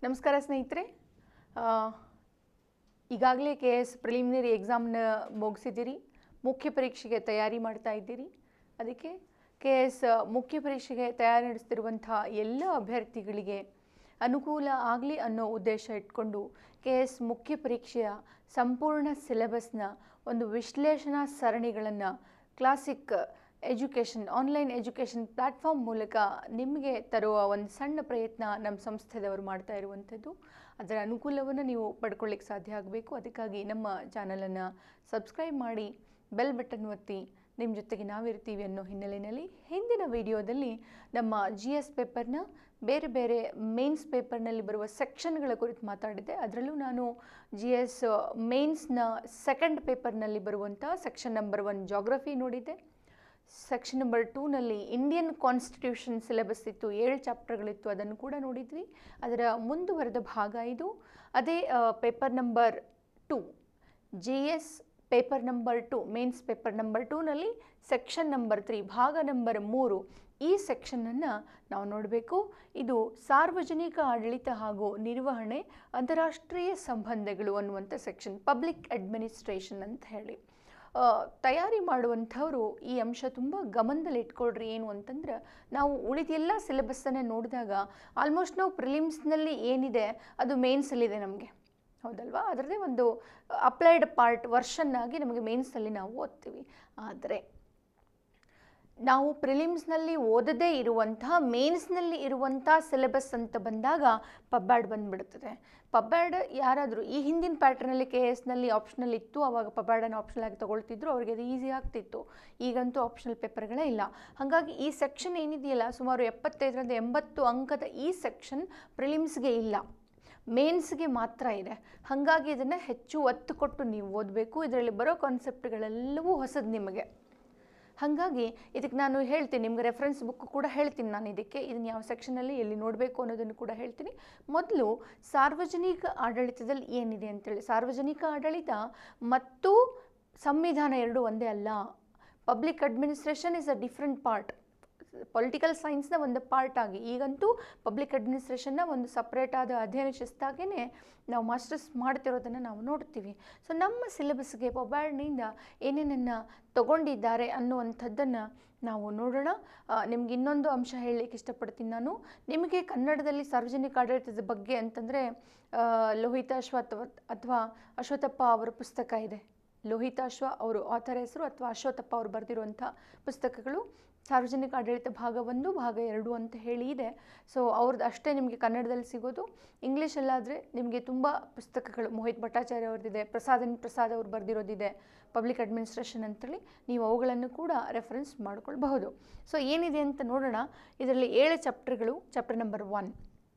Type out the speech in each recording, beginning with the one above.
ನಮಸ್ಕಾರ ಸ್ನೇಹಿತರೆ ಈಗಾಗಲೇ ಕೆ ಎಸ್ ಪ್ರಿಲಿಮಿನರಿ ಎಕ್ಸಾಮ್ನ ಮುಗಿಸಿದ್ದೀರಿ ಮುಖ್ಯ ಪರೀಕ್ಷೆಗೆ ತಯಾರಿ ಮಾಡ್ತಾ ಇದ್ದೀರಿ ಅದಕ್ಕೆ ಕೆ ಎಸ್ ಮುಖ್ಯ ಪರೀಕ್ಷೆಗೆ ತಯಾರಿ ನಡೆಸ್ತಿರುವಂಥ ಎಲ್ಲ ಅಭ್ಯರ್ಥಿಗಳಿಗೆ ಅನುಕೂಲ ಆಗಲಿ ಅನ್ನೋ ಉದ್ದೇಶ ಇಟ್ಕೊಂಡು ಕೆ ಎಸ್ ಮುಖ್ಯ ಪರೀಕ್ಷೆಯ ಸಂಪೂರ್ಣ ಸಿಲೆಬಸ್ನ ಒಂದು ವಿಶ್ಲೇಷಣಾ ಸರಣಿಗಳನ್ನು classic education online education platform ಮೂಲಕ ನಿಮಗೆ ತರುವ ಒಂದು ಸಣ್ಣ ಪ್ರಯತ್ನ ನಮ್ಮ ಸಂಸ್ಥೆದವರು ಮಾಡ್ತಾ ಇರುವಂಥದ್ದು ಅದರ ಅನುಕೂಲವನ್ನು ನೀವು ಪಡ್ಕೊಳ್ಳಿಕ್ಕೆ ಸಾಧ್ಯ ಆಗಬೇಕು ಅದಕ್ಕಾಗಿ ನಮ್ಮ ಚಾನಲನ್ನು ಸಬ್ಸ್ಕ್ರೈಬ್ ಮಾಡಿ ಬೆಲ್ ಬಟನ್ ಒತ್ತಿ ನಿಮ್ಮ ಜೊತೆಗೆ ನಾವಿರ್ತೀವಿ ಅನ್ನೋ ಹಿನ್ನೆಲೆಯಲ್ಲಿ ಹಿಂದಿನ ವಿಡಿಯೋದಲ್ಲಿ ನಮ್ಮ ಜಿ ಎಸ್ ಪೇಪರ್ನ ಬೇರೆ ಬೇರೆ ಮೇನ್ಸ್ ಪೇಪರ್ನಲ್ಲಿ ಬರುವ ಸೆಕ್ಷನ್ಗಳ ಕುರಿತು ಮಾತಾಡಿದ್ದೆ ಅದರಲ್ಲೂ ನಾನು ಜಿ ಎಸ್ ಮೇನ್ಸ್ನ ಸೆಕೆಂಡ್ ಪೇಪರ್ನಲ್ಲಿ ಬರುವಂಥ ಸೆಕ್ಷನ್ ನಂಬರ್ ಒನ್ ಜಾಗ್ರಫಿ ನೋಡಿದ್ದೆ ಸೆಕ್ಷನ್ ನಂಬರ್ ಟೂನಲ್ಲಿ ಇಂಡಿಯನ್ ಕಾನ್ಸ್ಟಿಟ್ಯೂಷನ್ ಸಿಲೆಬಸ್ ಇತ್ತು ಏಳು ಚಾಪ್ಟರ್ಗಳಿತ್ತು ಅದನ್ನು ಕೂಡ ನೋಡಿದ್ವಿ ಅದರ ಮುಂದುವರೆದ ಭಾಗ ಇದು ಅದೇ paper number two J S paper number two mains paper number ಟೂನಲ್ಲಿ ಸೆಕ್ಷನ್ ನಂಬರ್ ತ್ರೀ ಭಾಗ ನಂಬರ್ ಮೂರು ಈ ಸೆಕ್ಷನನ್ನು ನಾವು ನೋಡಬೇಕು ಇದು ಸಾರ್ವಜನಿಕ ಆಡಳಿತ ಹಾಗೂ ನಿರ್ವಹಣೆ ಅಂತಾರಾಷ್ಟ್ರೀಯ ಸಂಬಂಧಗಳು ಅನ್ನುವಂಥ ಸೆಕ್ಷನ್ ಪಬ್ಲಿಕ್ ಅಡ್ಮಿನಿಸ್ಟ್ರೇಷನ್ ಅಂತ ಹೇಳಿ ಆ, ತಯಾರಿ ಮಾಡುವಂಥವರು ಈ ಅಂಶ ತುಂಬ ಗಮನದಲ್ಲಿ ಇಟ್ಕೊಳ್ರಿ ಏನು ಅಂತಂದ್ರೆ ನಾವು ಉಳಿದೆಲ್ಲ ಸಿಲೆಬಸ್ಸನ್ನು ನೋಡಿದಾಗ ಆಲ್ಮೋಸ್ಟ್ ನಾವು ಪ್ರಿಲಿಮ್ಸ್ನಲ್ಲಿ ಏನಿದೆ ಅದು ಮೇನ್ಸಲ್ಲಿದೆ ನಮಗೆ ಹೌದಲ್ವಾ ಅದರದ್ದೇ ಒಂದು ಅಪ್ಲೈಡ್ ಪಾರ್ಟ್ ವರ್ಷನ್ ಆಗಿ ನಮಗೆ ಮೇನ್ಸಲ್ಲಿ ನಾವು ಓದ್ತೀವಿ ಆದರೆ ನಾವು ಪ್ರಿಲಿಮ್ಸ್ನಲ್ಲಿ ಓದದೇ ಇರುವಂತಹ ಮೇನ್ಸ್ನಲ್ಲಿ ಇರುವಂಥ ಸಿಲೆಬಸ್ ಅಂತ ಬಂದಾಗ ಪಬ್ಯಾಡ್ ಬಂದುಬಿಡ್ತದೆ ಪಬ್ಯಾಡ್ ಯಾರಾದರೂ ಈ ಹಿಂದಿನ ಪ್ಯಾಟ್ರನಲ್ಲಿ ಕೆ ಎಸ್ನಲ್ಲಿ ಆಪ್ಷನಲ್ ಇತ್ತು ಅವಾಗ ಪಬ್ಯಾಡನ್ನು ಆಪ್ಷನಲ್ ಆಗಿ ತೊಗೊಳ್ತಿದ್ರು ಅವ್ರಿಗೆ ಅದು ಈಸಿ ಆಗ್ತಿತ್ತು ಈಗಂತೂ ಆಪ್ಷನಲ್ ಪೇಪರ್ಗಳೇ ಇಲ್ಲ ಹಾಗಾಗಿ ಈ ಸೆಕ್ಷನ್ ಏನಿದೆಯಲ್ಲ ಸುಮಾರು ಎಪ್ಪತ್ತೈದರಿಂದ ಎಂಬತ್ತು ಅಂಕದ ಈ ಸೆಕ್ಷನ್ ಪ್ರಿಲಿಮ್ಸ್ಗೆ ಇಲ್ಲ ಮೇನ್ಸ್ಗೆ ಮಾತ್ರ ಇದೆ ಹಾಗಾಗಿ ಇದನ್ನು ಹೆಚ್ಚು ಒತ್ತು ಕೊಟ್ಟು ನೀವು ಓದಬೇಕು ಇದರಲ್ಲಿ ಬರೋ ಕಾನ್ಸೆಪ್ಟ್ಗಳೆಲ್ಲವೂ ಹೊಸದು ನಿಮಗೆ ಹಾಗಾಗಿ ಇದಕ್ಕೆ ನಾನು ಹೇಳ್ತೀನಿ ನಿಮ್ಗೆ ರೆಫರೆನ್ಸ್ ಬುಕ್ ಕೂಡ ಹೇಳ್ತೀನಿ ನಾನು ಇದಕ್ಕೆ ಇದನ್ನು ಯಾವ ಸೆಕ್ಷನಲ್ಲಿ ಎಲ್ಲಿ ನೋಡಬೇಕು ಅನ್ನೋದನ್ನು ಕೂಡ ಹೇಳ್ತೀನಿ ಮೊದಲು ಸಾರ್ವಜನಿಕ ಆಡಳಿತದಲ್ಲಿ ಏನಿದೆ ಅಂತೇಳಿ ಸಾರ್ವಜನಿಕ ಆಡಳಿತ ಮತ್ತು ಸಂವಿಧಾನ ಎರಡು ಒಂದೇ ಅಲ್ಲ public administration is a different part political ಸೈನ್ಸ್ನ ಒಂದು ಪಾರ್ಟ್ ಆಗಿ ಈಗಂತೂ ಪಬ್ಲಿಕ್ ಅಡ್ಮಿನಿಸ್ಟ್ರೇಷನ್ನ ಒಂದು ಸಪ್ರೇಟ್ ಆದ ಅಧ್ಯಯನ ಶಿಸ್ತಾಗೇ ನಾವು ಮಾಸ್ಟರ್ಸ್ ಮಾಡ್ತಿರೋದನ್ನು ನಾವು ನೋಡ್ತೀವಿ ಸೊ ನಮ್ಮ ಸಿಲೆಬಸ್ಗೆ ಪೊಬ್ಯಾಡ್ನಿಂದ ಏನೇನನ್ನು ತಗೊಂಡಿದ್ದಾರೆ ಅನ್ನುವಂಥದ್ದನ್ನು ನಾವು ನೋಡೋಣ ಆ, ನಿಮ್ಗೆ ಇನ್ನೊಂದು ಅಂಶ ಹೇಳಲಿಕ್ಕೆ ಇಷ್ಟಪಡ್ತೀನಿ ನಾನು ನಿಮಗೆ ಕನ್ನಡದಲ್ಲಿ ಸಾರ್ವಜನಿಕ ಆಡಳಿತದ ಬಗ್ಗೆ ಅಂತಂದರೆ ಲೋಹಿತಾಶ್ವ ಅಥವಾ ಅಥವಾ ಅಶ್ವತ್ಥಪ್ಪ ಅವರ ಪುಸ್ತಕ ಇದೆ ಲೋಹಿತಾಶ್ವ ಅವರು ಆಥರ್ ಹೆಸರು ಅಥವಾ ಅಶ್ವತ್ಥಪ್ಪ ಅವರು ಬರೆದಿರುವಂಥ ಪುಸ್ತಕಗಳು ಸಾರ್ವಜನಿಕ ಆಡಳಿತ ಭಾಗ ಒಂದು ಭಾಗ ಎರಡು ಅಂತ ಹೇಳಿ ಇದೆ ಸೊ ಅವ್ರದ್ದು ಅಷ್ಟೇ ನಿಮಗೆ ಕನ್ನಡದಲ್ಲಿ ಸಿಗೋದು ಇಂಗ್ಲೀಷಲ್ಲಾದರೆ ನಿಮಗೆ ತುಂಬ ಪುಸ್ತಕಗಳು ಮೋಹಿತ್ ಭಟ್ಟಾಚಾರ್ಯ ಅವ್ರದ್ದಿದೆ ಪ್ರಸಾದನ್ ಪ್ರಸಾದ್ ಅವ್ರು ಬರೆದಿರೋದಿದೆ ಪಬ್ಲಿಕ್ ಅಡ್ಮಿನಿಸ್ಟ್ರೇಷನ್ ಅಂತೇಳಿ ನೀವು ಅವುಗಳನ್ನು ಕೂಡ ರೆಫರೆನ್ಸ್ ಮಾಡ್ಕೊಳ್ಬಹುದು ಸೊ ಏನಿದೆ ಅಂತ ನೋಡೋಣ ಇದರಲ್ಲಿ ಏಳು ಚಾಪ್ಟರ್ಗಳು chapter number one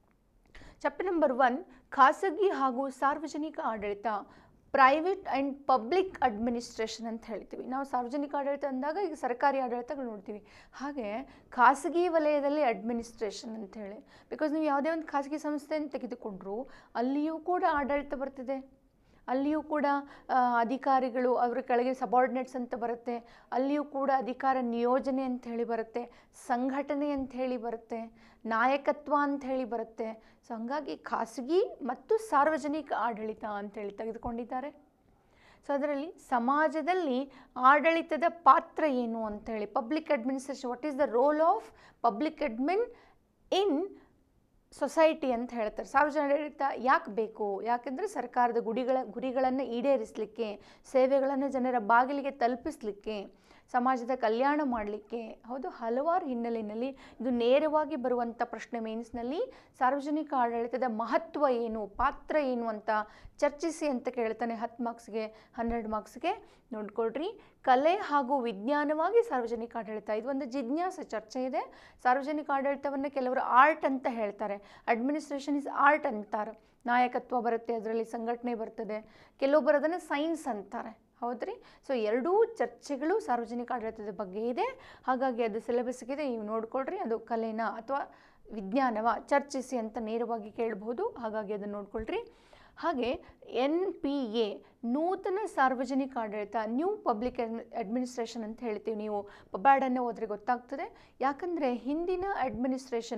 chapter number one ಖಾಸಗಿ ಹಾಗೂ ಸಾರ್ವಜನಿಕ ಆಡಳಿತ ಪ್ರೈವೇಟ್ ಆ್ಯಂಡ್ ಪಬ್ಲಿಕ್ ಅಡ್ಮಿನಿಸ್ಟ್ರೇಷನ್ ಅಂತ ಹೇಳ್ತೀವಿ ನಾವು ಸಾರ್ವಜನಿಕ ಆಡಳಿತ ಅಂದಾಗ ಈಗ ಸರ್ಕಾರಿ ಆಡಳಿತಗಳು ನೋಡ್ತೀವಿ ಹಾಗೆ ಖಾಸಗಿ ವಲಯದಲ್ಲಿ ಅಡ್ಮಿನಿಸ್ಟ್ರೇಷನ್ ಅಂತ ಹೇಳಿ ಬಿಕಾಸ್ ನೀವು ಯಾವುದೇ ಒಂದು ಖಾಸಗಿ ಸಂಸ್ಥೆಯನ್ನು ತೆಗೆದುಕೊಂಡ್ರು ಅಲ್ಲಿಯೂ ಕೂಡ ಆಡಳಿತ ಬರ್ತಿದೆ ಅಲ್ಲಿಯೂ ಕೂಡ ಆ, ಅಧಿಕಾರಿಗಳು ಅವರ ಕೆಳಗೆ ಸಬಾರ್ಡಿನೇಟ್ಸ್ ಅಂತ ಬರುತ್ತೆ ಅಲ್ಲಿಯೂ ಕೂಡ ಅಧಿಕಾರ ನಿಯೋಜನೆ ಅಂತ ಹೇಳಿ ಬರುತ್ತೆ ಸಂಘಟನೆ ಅಂತ ಹೇಳಿ ಬರುತ್ತೆ ನಾಯಕತ್ವ ಅಂತ ಹೇಳಿ ಬರುತ್ತೆ ಸೊ ಹಂಗಾಗಿ ಖಾಸಗಿ ಮತ್ತು ಸಾರ್ವಜನಿಕ ಆಡಳಿತ ಅಂತೇಳಿ ತೆಗೆದುಕೊಂಡಿದ್ದಾರೆ ಸೊ ಅದರಲ್ಲಿ ಸಮಾಜದಲ್ಲಿ ಆಡಳಿತದ ಪಾತ್ರ ಏನು ಅಂತೇಳಿ public administration what is the role of public admin in society ಅಂತ ಹೇಳ್ತಾರೆ ಸಾರ್ವಜನಿಕ ಆಡಳಿತ ಯಾಕೆ ಬೇಕು ಯಾಕೆಂದರೆ ಸರ್ಕಾರದ ಗುಡಿಗಳ ಗುರಿಗಳನ್ನು ಈಡೇರಿಸಲಿಕ್ಕೆ ಸೇವೆಗಳನ್ನು ಜನರ ಬಾಗಿಲಿಗೆ ತಲುಪಿಸಲಿಕ್ಕೆ ಸಮಾಜದ ಕಲ್ಯಾಣ ಮಾಡಲಿಕ್ಕೆ ಹೌದು ಹಲವಾರು ಹಿನ್ನೆಲೆಯಲ್ಲಿ ಇದು ನೇರವಾಗಿ ಬರುವಂಥ ಪ್ರಶ್ನೆ ಮೇನ್ಸ್ನಲ್ಲಿ ಸಾರ್ವಜನಿಕ ಆಡಳಿತದ ಮಹತ್ವ ಏನು ಪಾತ್ರ ಏನು ಅಂತ ಚರ್ಚಿಸಿ ಅಂತ ಕೇಳ್ತಾನೆ ಹತ್ತು ಮಾರ್ಕ್ಸ್ಗೆ ಹನ್ನೆರಡು ಮಾರ್ಕ್ಸ್ಗೆ ನೋಡ್ಕೊಳ್ರಿ ಕಲೆ ಹಾಗೂ ವಿಜ್ಞಾನವಾಗಿ ಸಾರ್ವಜನಿಕ ಆಡಳಿತ ಇದು ಒಂದು ಜಿಜ್ಞಾಸ ಚರ್ಚೆ ಇದೆ ಸಾರ್ವಜನಿಕ ಆಡಳಿತವನ್ನು ಕೆಲವರು ಆರ್ಟ್ ಅಂತ ಹೇಳ್ತಾರೆ ಅಡ್ಮಿನಿಸ್ಟ್ರೇಷನ್ ಇಸ್ ಆರ್ಟ್ ಅಂತಾರೆ ನಾಯಕತ್ವ ಬರುತ್ತೆ ಅದರಲ್ಲಿ ಸಂಘಟನೆ ಬರ್ತದೆ ಕೆಲವೊಬ್ಬರು ಅದನ್ನು ಸೈನ್ಸ್ ಅಂತಾರೆ ಹೌದ್ರಿ ಸೊ ಎರಡೂ ಚರ್ಚೆಗಳು ಸಾರ್ವಜನಿಕ ಆಡಳಿತದ ಬಗ್ಗೆ ಇದೆ ಹಾಗಾಗಿ ಅದು ಸಿಲೆಬಸ್ಗಿದೆ ನೀವು ನೋಡ್ಕೊಳ್ರಿ ಅದು ಕಲೆನ ಅಥವಾ ವಿಜ್ಞಾನವ ಚರ್ಚಿಸಿ ಅಂತ ನೇರವಾಗಿ ಕೇಳಬಹುದು ಹಾಗಾಗಿ ಅದನ್ನು ನೋಡ್ಕೊಳ್ರಿ ಹಾಗೆ ಎನ್ ಪಿ ಎ ನೂತನ ಸಾರ್ವಜನಿಕ ಆಡಳಿತ ನ್ಯೂ ಪಬ್ಲಿಕ್ ಅಡ್ಮಿನಿಸ್ಟ್ರೇಷನ್ ಅಂತ ಹೇಳ್ತೀವಿ ನೀವು ಪಬ್ಯಾಡನ್ನು ಹೋದರೆ ಗೊತ್ತಾಗ್ತದೆ ಯಾಕಂದರೆ ಹಿಂದಿನ ಅಡ್ಮಿನಿಸ್ಟ್ರೇಷನ್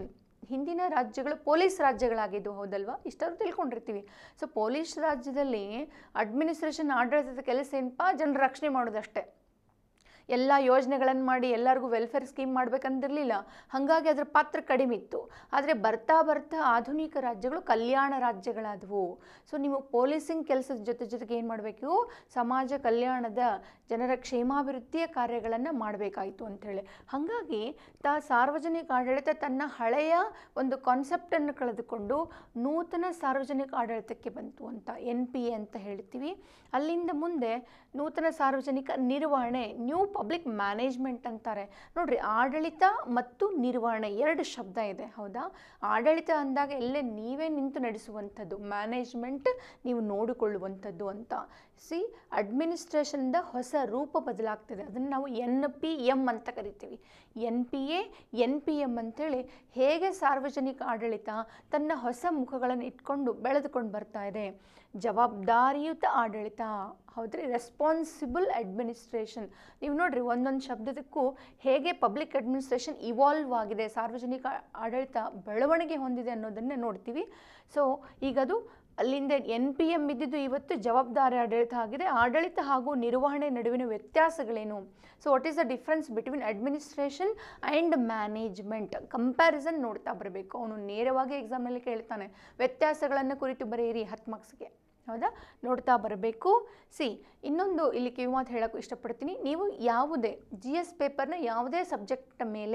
ಹಿಂದಿನ ರಾಜ್ಯಗಳು ಪೊಲೀಸ್ ರಾಜ್ಯಗಳಾಗಿದ್ದು ಹೌದಲ್ವಾ ಇಷ್ಟಾದ್ರೂ ತಿಳ್ಕೊಂಡಿರ್ತೀವಿ ಸೊ ಪೊಲೀಸ್ ರಾಜ್ಯದಲ್ಲಿ ಅಡ್ಮಿನಿಸ್ಟ್ರೇಷನ್ ಆಡಳಿತದ ಕೆಲಸ ಏನಪ್ಪ ಜನರ ರಕ್ಷಣೆ ಮಾಡೋದಷ್ಟೇ ಎಲ್ಲ ಯೋಜನೆಗಳನ್ನು ಮಾಡಿ ಎಲ್ಲರಿಗೂ ವೆಲ್ಫೇರ್ ಸ್ಕೀಮ್ ಮಾಡ್ಬೇಕಂದಿರಲಿಲ್ಲ ಹಾಗಾಗಿ ಅದರ ಪಾತ್ರ ಕಡಿಮೆ ಇತ್ತು ಆದರೆ ಬರ್ತಾ ಬರ್ತಾ ಆಧುನಿಕ ರಾಜ್ಯಗಳು ಕಲ್ಯಾಣ ರಾಜ್ಯಗಳಾದವು ಸೊ ನೀವು ಪೊಲೀಸಿಂಗ್ ಕೆಲಸದ ಜೊತೆ ಜೊತೆಗೆ ಏನು ಮಾಡಬೇಕು ಸಮಾಜ ಕಲ್ಯಾಣದ ಜನರ ಕ್ಷೇಮಾಭಿವೃದ್ಧಿಯ ಕಾರ್ಯಗಳನ್ನು ಮಾಡಬೇಕಾಯಿತು ಅಂಥೇಳಿ ಹಾಗಾಗಿ ತಾ ಸಾರ್ವಜನಿಕ ಆಡಳಿತ ತನ್ನ ಹಳೆಯ ಒಂದು ಕಾನ್ಸೆಪ್ಟನ್ನು ಕಳೆದುಕೊಂಡು ನೂತನ ಸಾರ್ವಜನಿಕ ಆಡಳಿತಕ್ಕೆ ಬಂತು ಅಂತ ಎನ್ ಪಿ ಎ ಅಂತ ಹೇಳ್ತೀವಿ ಅಲ್ಲಿಂದ ಮುಂದೆ ನೂತನ ಸಾರ್ವಜನಿಕ ನಿರ್ವಹಣೆ ನ್ಯೂ ಪಬ್ಲಿಕ್ ಮ್ಯಾನೇಜ್ಮೆಂಟ್ ಅಂತಾರೆ ನೋಡ್ರಿ ಆಡಳಿತ ಮತ್ತು ನಿರ್ವಹಣೆ ಎರಡು ಶಬ್ದ ಇದೆ ಹೌದಾ ಆಡಳಿತ ಅಂದಾಗ ಎಲ್ಲೇ ನೀವೇ ನಿಂತು ನಡೆಸುವಂಥದ್ದು ಮ್ಯಾನೇಜ್ಮೆಂಟ್ ನೀವು ನೋಡಿಕೊಳ್ಳುವಂಥದ್ದು ಅಂತ ಸಿ ಅಡ್ಮಿನಿಸ್ಟ್ರೇಷನ್ದ ಹೊಸ ರೂಪ ಬದಲಾಗ್ತಿದೆ ಅದನ್ನು ನಾವು ಎನ್ ಪಿ ಎಮ್ ಅಂತ ಕರಿತೀವಿ N P A N P M ಅಂತೇಳಿ ಹೇಗೆ ಸಾರ್ವಜನಿಕ ಆಡಳಿತ ತನ್ನ ಹೊಸ ಮುಖಗಳನ್ನು ಇಟ್ಕೊಂಡು ಬೆಳೆದುಕೊಂಡು ಬರ್ತಾ ಇದೆ ಜವಾಬ್ದಾರಿಯುತ ಆಡಳಿತ ಹೌದ್ರಿ ರೆಸ್ಪಾನ್ಸಿಬಲ್ ಅಡ್ಮಿನಿಸ್ಟ್ರೇಷನ್ ನೀವು ನೋಡ್ರಿ ಒಂದೊಂದು ಶಬ್ದದಕ್ಕೂ ಹೇಗೆ ಪಬ್ಲಿಕ್ ಅಡ್ಮಿನಿಸ್ಟ್ರೇಷನ್ ಇವಾಲ್ವ್ ಆಗಿದೆ ಸಾರ್ವಜನಿಕ ಆಡಳಿತ ಬೆಳವಣಿಗೆ ಹೊಂದಿದೆ ಅನ್ನೋದನ್ನು ನೋಡ್ತೀವಿ ಸೊ ಈಗ ಅದು ಅಲ್ಲಿಂದ ಎನ್ ಪಿ ಎಮ್ ಇದ್ದಿದ್ದು ಇವತ್ತು ಜವಾಬ್ದಾರಿ ಆಡಳಿತ ಆಗಿದೆ ಆಡಳಿತ ಹಾಗೂ ನಿರ್ವಹಣೆ ನಡುವಿನ ವ್ಯತ್ಯಾಸಗಳೇನು so what is the difference between administration and management comparison ನೋಡ್ತಾ ಬರಬೇಕು ಅವನು ನೇರವಾಗಿ ಎಕ್ಸಾಮ್ನಲ್ಲಿ ಕೇಳ್ತಾನೆ ವ್ಯತ್ಯಾಸಗಳನ್ನು ಕುರಿತು ಬರೆಯಿರಿ ಹತ್ತು ಮಾರ್ಕ್ಸ್ಗೆ ಹೌದಾ ನೋಡ್ತಾ ಬರಬೇಕು ಸಿ ಇನ್ನೊಂದು ಇಲ್ಲಿ ಕಿವಿಮಾತು ಹೇಳೋಕ್ಕೂ ಇಷ್ಟಪಡ್ತೀನಿ ನೀವು ಯಾವುದೇ ಜಿ ಎಸ್ ಪೇಪರ್ನ ಯಾವುದೇ ಸಬ್ಜೆಕ್ಟ್ ಮೇಲೆ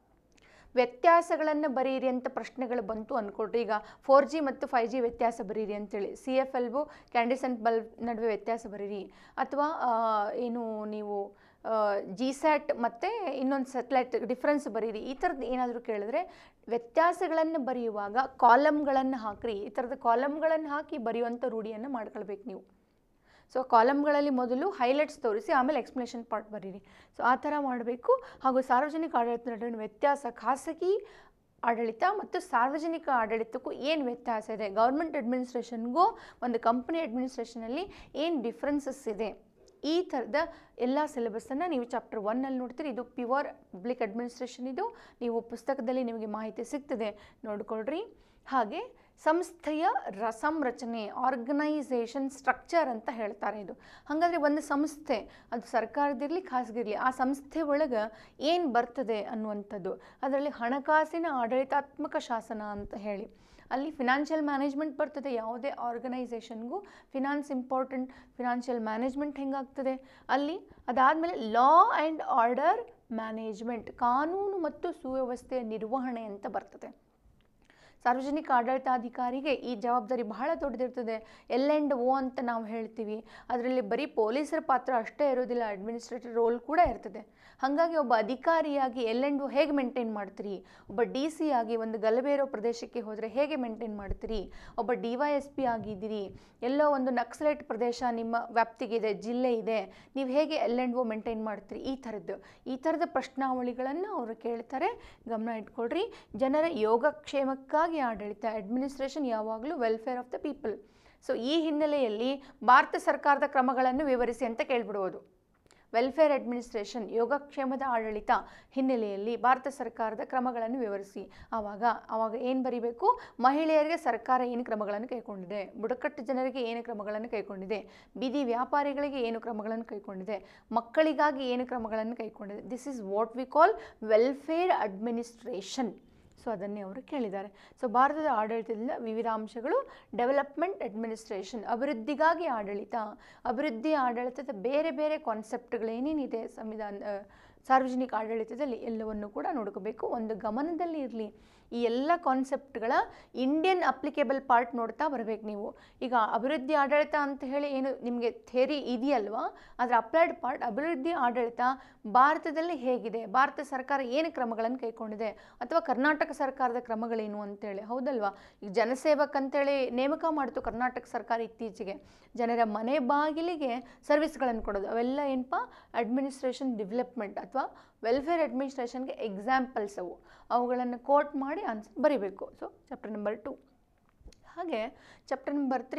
ವ್ಯತ್ಯಾಸಗಳನ್ನು ಬರೀರಿ ಅಂತ ಪ್ರಶ್ನೆಗಳು ಬಂತು ಅಂದ್ಕೊಡ್ರಿ ಈಗ ಫೋರ್ ಜಿ ಮತ್ತು ಫೈವ್ ಜಿ ವ್ಯತ್ಯಾಸ ಬರೀರಿ ಅಂತೇಳಿ C F L incandescent bulb ನಡುವೆ ವ್ಯತ್ಯಾಸ ಬರೀರಿ ಅಥವಾ ಆ, ಏನು ನೀವು ಜಿ ಸ್ಯಾಟ್ ಮತ್ತು ಇನ್ನೊಂದು ಸೆಟ್ಲೈಟ್ ಡಿಫ್ರೆನ್ಸ್ ಬರೀರಿ ಈ ಥರದ್ದು ಏನಾದರೂ ಕೇಳಿದ್ರೆ ವ್ಯತ್ಯಾಸಗಳನ್ನು ಬರೆಯುವಾಗ ಕಾಲಮ್ಗಳನ್ನು ಹಾಕ್ರಿ ಈ ಥರದ ಕಾಲಮ್ಗಳನ್ನು ಹಾಕಿ ಬರೆಯುವಂಥ ರೂಢಿಯನ್ನು ಮಾಡ್ಕೊಳ್ಬೇಕು ನೀವು ಸೊ ಕಾಲಮ್ಗಳಲ್ಲಿ ಮೊದಲು ಹೈಲೈಟ್ಸ್ ತೋರಿಸಿ ಆಮೇಲೆ ಎಕ್ಸ್ಪ್ಲನೇಷನ್ ಪಾರ್ಟ್ ಬರೀರಿ ಸೊ ಆ ಥರ ಮಾಡಬೇಕು ಹಾಗೂ ಸಾರ್ವಜನಿಕ ಆಡಳಿತ ನಡುವಿನ ವ್ಯತ್ಯಾಸ ಖಾಸಗಿ ಆಡಳಿತ ಮತ್ತು ಸಾರ್ವಜನಿಕ ಆಡಳಿತಕ್ಕೂ ಏನು ವ್ಯತ್ಯಾಸ ಇದೆ ಗೌರ್ಮೆಂಟ್ ಅಡ್ಮಿನಿಸ್ಟ್ರೇಷನ್ಗೂ ಒಂದು ಕಂಪನಿ ಅಡ್ಮಿನಿಸ್ಟ್ರೇಷನಲ್ಲಿ ಏನು ಡಿಫ್ರೆನ್ಸಸ್ ಇದೆ ಈ ಥರದ ಎಲ್ಲ ಸಿಲೆಬಸ್ಸನ್ನು ನೀವು ಚಾಪ್ಟರ್ ಒನ್ನಲ್ಲಿ ನೋಡ್ತೀರಿ ಇದು ಪ್ಯೂರ್ ಪಬ್ಲಿಕ್ ಅಡ್ಮಿನಿಸ್ಟ್ರೇಷನ್ ಇದು ನೀವು ಪುಸ್ತಕದಲ್ಲಿ ನಿಮಗೆ ಮಾಹಿತಿ ಸಿಗ್ತದೆ ನೋಡ್ಕೊಳ್ರಿ ಹಾಗೆ ಸಂಸ್ಥೆಯ ರ ಸಂರಚನೆ ಆರ್ಗನೈಸೇಷನ್ ಸ್ಟ್ರಕ್ಚರ್ ಅಂತ ಹೇಳ್ತಾರೆ ಇದು ಹಾಗಾದರೆ ಒಂದು ಸಂಸ್ಥೆ ಅದು ಸರ್ಕಾರದಿರಲಿ ಖಾಸಗಿರಲಿ ಆ ಸಂಸ್ಥೆ ಒಳಗೆ ಏನು ಬರ್ತದೆ ಅನ್ನುವಂಥದ್ದು ಅದರಲ್ಲಿ ಹಣಕಾಸಿನ ಆಡಳಿತಾತ್ಮಕ ಶಾಸನ ಅಂತ ಹೇಳಿ ಅಲ್ಲಿ ಫಿನಾನ್ಷಿಯಲ್ ಮ್ಯಾನೇಜ್ಮೆಂಟ್ ಬರ್ತದೆ ಯಾವುದೇ ಆರ್ಗನೈಸೇಷನ್ಗೂ ಫಿನಾನ್ಸ್ ಇಂಪಾರ್ಟೆಂಟ್ ಫಿನಾನ್ಷಿಯಲ್ ಮ್ಯಾನೇಜ್ಮೆಂಟ್ ಹೆಂಗಾಗ್ತದೆ ಅಲ್ಲಿ ಅದಾದಮೇಲೆ ಲಾ ಆ್ಯಂಡ್ ಆರ್ಡರ್ ಮ್ಯಾನೇಜ್ಮೆಂಟ್ ಕಾನೂನು ಮತ್ತು ಸುವ್ಯವಸ್ಥೆಯ ನಿರ್ವಹಣೆ ಅಂತ ಬರ್ತದೆ ಸಾರ್ವಜನಿಕ ಆಡಳಿತಾಧಿಕಾರಿಗೆ ಈ ಜವಾಬ್ದಾರಿ ಬಹಳ ದೊಡ್ಡದಿರ್ತದೆ ಎಲ್ ಆ್ಯಂಡ್ ಓ ಅಂತ ನಾವು ಹೇಳ್ತೀವಿ ಅದರಲ್ಲಿ ಬರೀ ಪೊಲೀಸರ ಪಾತ್ರ ಅಷ್ಟೇ ಇರೋದಿಲ್ಲ ಅಡ್ಮಿನಿಸ್ಟ್ರೇಟಿವ್ ರೋಲ್ ಕೂಡ ಇರ್ತದೆ ಹಾಗಾಗಿ ಒಬ್ಬ ಅಧಿಕಾರಿಯಾಗಿ ಎಲ್ ಆ್ಯಂಡ್ ಓ ಹೇಗೆ ಮೇಂಟೈನ್ ಮಾಡ್ತೀರಿ ಒಬ್ಬ ಡಿ ಸಿ ಆಗಿ ಒಂದು ಗಲಭೆ ಇರೋ ಪ್ರದೇಶಕ್ಕೆ ಹೋದರೆ ಹೇಗೆ ಮೇಂಟೈನ್ ಮಾಡ್ತೀರಿ ಒಬ್ಬ ಡಿ ವೈ ಎಸ್ ಪಿ ಆಗಿದ್ದೀರಿ ಎಲ್ಲೋ ಒಂದು ನಕ್ಸಲೈಟ್ ಪ್ರದೇಶ ನಿಮ್ಮ ವ್ಯಾಪ್ತಿಗಿದೆ ಜಿಲ್ಲೆ ಇದೆ ನೀವು ಹೇಗೆ ಎಲ್ ಆ್ಯಂಡ್ ಓ ಮೇಂಟೈನ್ ಮಾಡ್ತೀರಿ ಈ ಥರದ್ದು ಈ ಥರದ ಪ್ರಶ್ನಾವಳಿಗಳನ್ನು ಅವರು ಕೇಳ್ತಾರೆ ಗಮನ ಇಟ್ಕೊಳ್ರಿ ಜನರ ಯೋಗಕ್ಷೇಮಕ್ಕಾಗಿ ಆಡಳಿತ ಅಡ್ಮಿನಿಸ್ಟ್ರೇಷನ್ ಯಾವಾಗಲೂ welfare of the people so ಈ ಹಿನ್ನೆಲೆಯಲ್ಲಿ ಭಾರತ ಸರ್ಕಾರದ ಕ್ರಮಗಳನ್ನು ವಿವರಿಸಿ ಅಂತ ಕೇಳ್ಬಿಡ್ಬೋದು ವೆಲ್ಫೇರ್ ಅಡ್ಮಿನಿಸ್ಟ್ರೇಷನ್ ಯೋಗಕ್ಷೇಮದ ಆಡಳಿತ ಹಿನ್ನೆಲೆಯಲ್ಲಿ ಭಾರತ ಸರ್ಕಾರದ ಕ್ರಮಗಳನ್ನು ವಿವರಿಸಿ ಆವಾಗ ಆವಾಗ ಏನು ಬರಿಬೇಕು ಮಹಿಳೆಯರಿಗೆ ಸರ್ಕಾರ ಏನು ಕ್ರಮಗಳನ್ನು ಕೈಗೊಂಡಿದೆ ಬುಡಕಟ್ಟು ಜನರಿಗೆ ಏನು ಕ್ರಮಗಳನ್ನು ಕೈಗೊಂಡಿದೆ ಬೀದಿ ವ್ಯಾಪಾರಿಗಳಿಗೆ ಏನು ಕ್ರಮಗಳನ್ನು ಕೈಗೊಂಡಿದೆ ಮಕ್ಕಳಿಗಾಗಿ ಏನು ಕ್ರಮಗಳನ್ನು ಕೈಗೊಂಡಿದೆ this is what we call welfare administration so ಅದನ್ನೇ ಅವರು ಕೇಳಿದ್ದಾರೆ ಸೊ ಭಾರತದ ಆಡಳಿತದಿಂದ ವಿವಿಧ ಅಂಶಗಳು ಡೆವಲಪ್ಮೆಂಟ್ ಅಡ್ಮಿನಿಸ್ಟ್ರೇಷನ್ ಅಭಿವೃದ್ಧಿಗಾಗಿ ಆಡಳಿತ ಅಭಿವೃದ್ಧಿ ಆಡಳಿತದ ಬೇರೆ ಬೇರೆ ಕಾನ್ಸೆಪ್ಟ್ಗಳೇನೇನಿದೆ ಸಂವಿಧಾನ ಆ, ಸಾರ್ವಜನಿಕ ಆಡಳಿತದಲ್ಲಿ ಎಲ್ಲವನ್ನು ಕೂಡ ನೋಡ್ಕೋಬೇಕು ಒಂದು ಗಮನದಲ್ಲಿ ಇರಲಿ ಈ ಎಲ್ಲ ಕಾನ್ಸೆಪ್ಟ್ಗಳ ಇಂಡಿಯನ್ ಅಪ್ಲಿಕೇಬಲ್ ಪಾರ್ಟ್ ನೋಡ್ತಾ ಬರಬೇಕು ನೀವು ಈಗ ಅಭಿವೃದ್ಧಿ ಆಡಳಿತ ಅಂತ ಹೇಳಿ ಏನು ನಿಮಗೆ ಥೇರಿ ಇದೆಯಲ್ವಾ ಅದರ ಅಪ್ಲೈಡ್ ಪಾರ್ಟ್ ಅಭಿವೃದ್ಧಿ ಆಡಳಿತ ಭಾರತದಲ್ಲಿ ಹೇಗಿದೆ ಭಾರತ ಸರ್ಕಾರ ಏನು ಕ್ರಮಗಳನ್ನು ಕೈಗೊಂಡಿದೆ ಅಥವಾ ಕರ್ನಾಟಕ ಸರ್ಕಾರದ ಕ್ರಮಗಳೇನು ಅಂತೇಳಿ ಹೌದಲ್ವಾ ಈಗ ಜನಸೇವಕ್ ಅಂತೇಳಿ ನೇಮಕ ಮಾಡ್ತು ಕರ್ನಾಟಕ ಸರ್ಕಾರ ಇತ್ತೀಚೆಗೆ ಜನರ ಮನೆ ಬಾಗಿಲಿಗೆ ಸರ್ವಿಸ್ಗಳನ್ನು ಕೊಡೋದು ಅವೆಲ್ಲ ಏನಪ್ಪ ಅಡ್ಮಿನಿಸ್ಟ್ರೇಷನ್ ಡೆವಲಪ್ಮೆಂಟ್ ಅಥವಾ ವೆಲ್ಫೇರ್ ಅಡ್ಮಿನಿಸ್ಟ್ರೇಷನ್ಗೆ ಎಕ್ಸಾಂಪಲ್ಸ್ ಅವು ಅವುಗಳನ್ನು ಕೋಟ್ ಮಾಡಿ ಆನ್ಸರ್ ಬರಿಬೇಕು ಸೊ ಚಾಪ್ಟರ್ ನಂಬರ್ ಟು ಹಾಗೆ ಚಾಪ್ಟರ್ ನಂಬರ್ ತ್ರೀ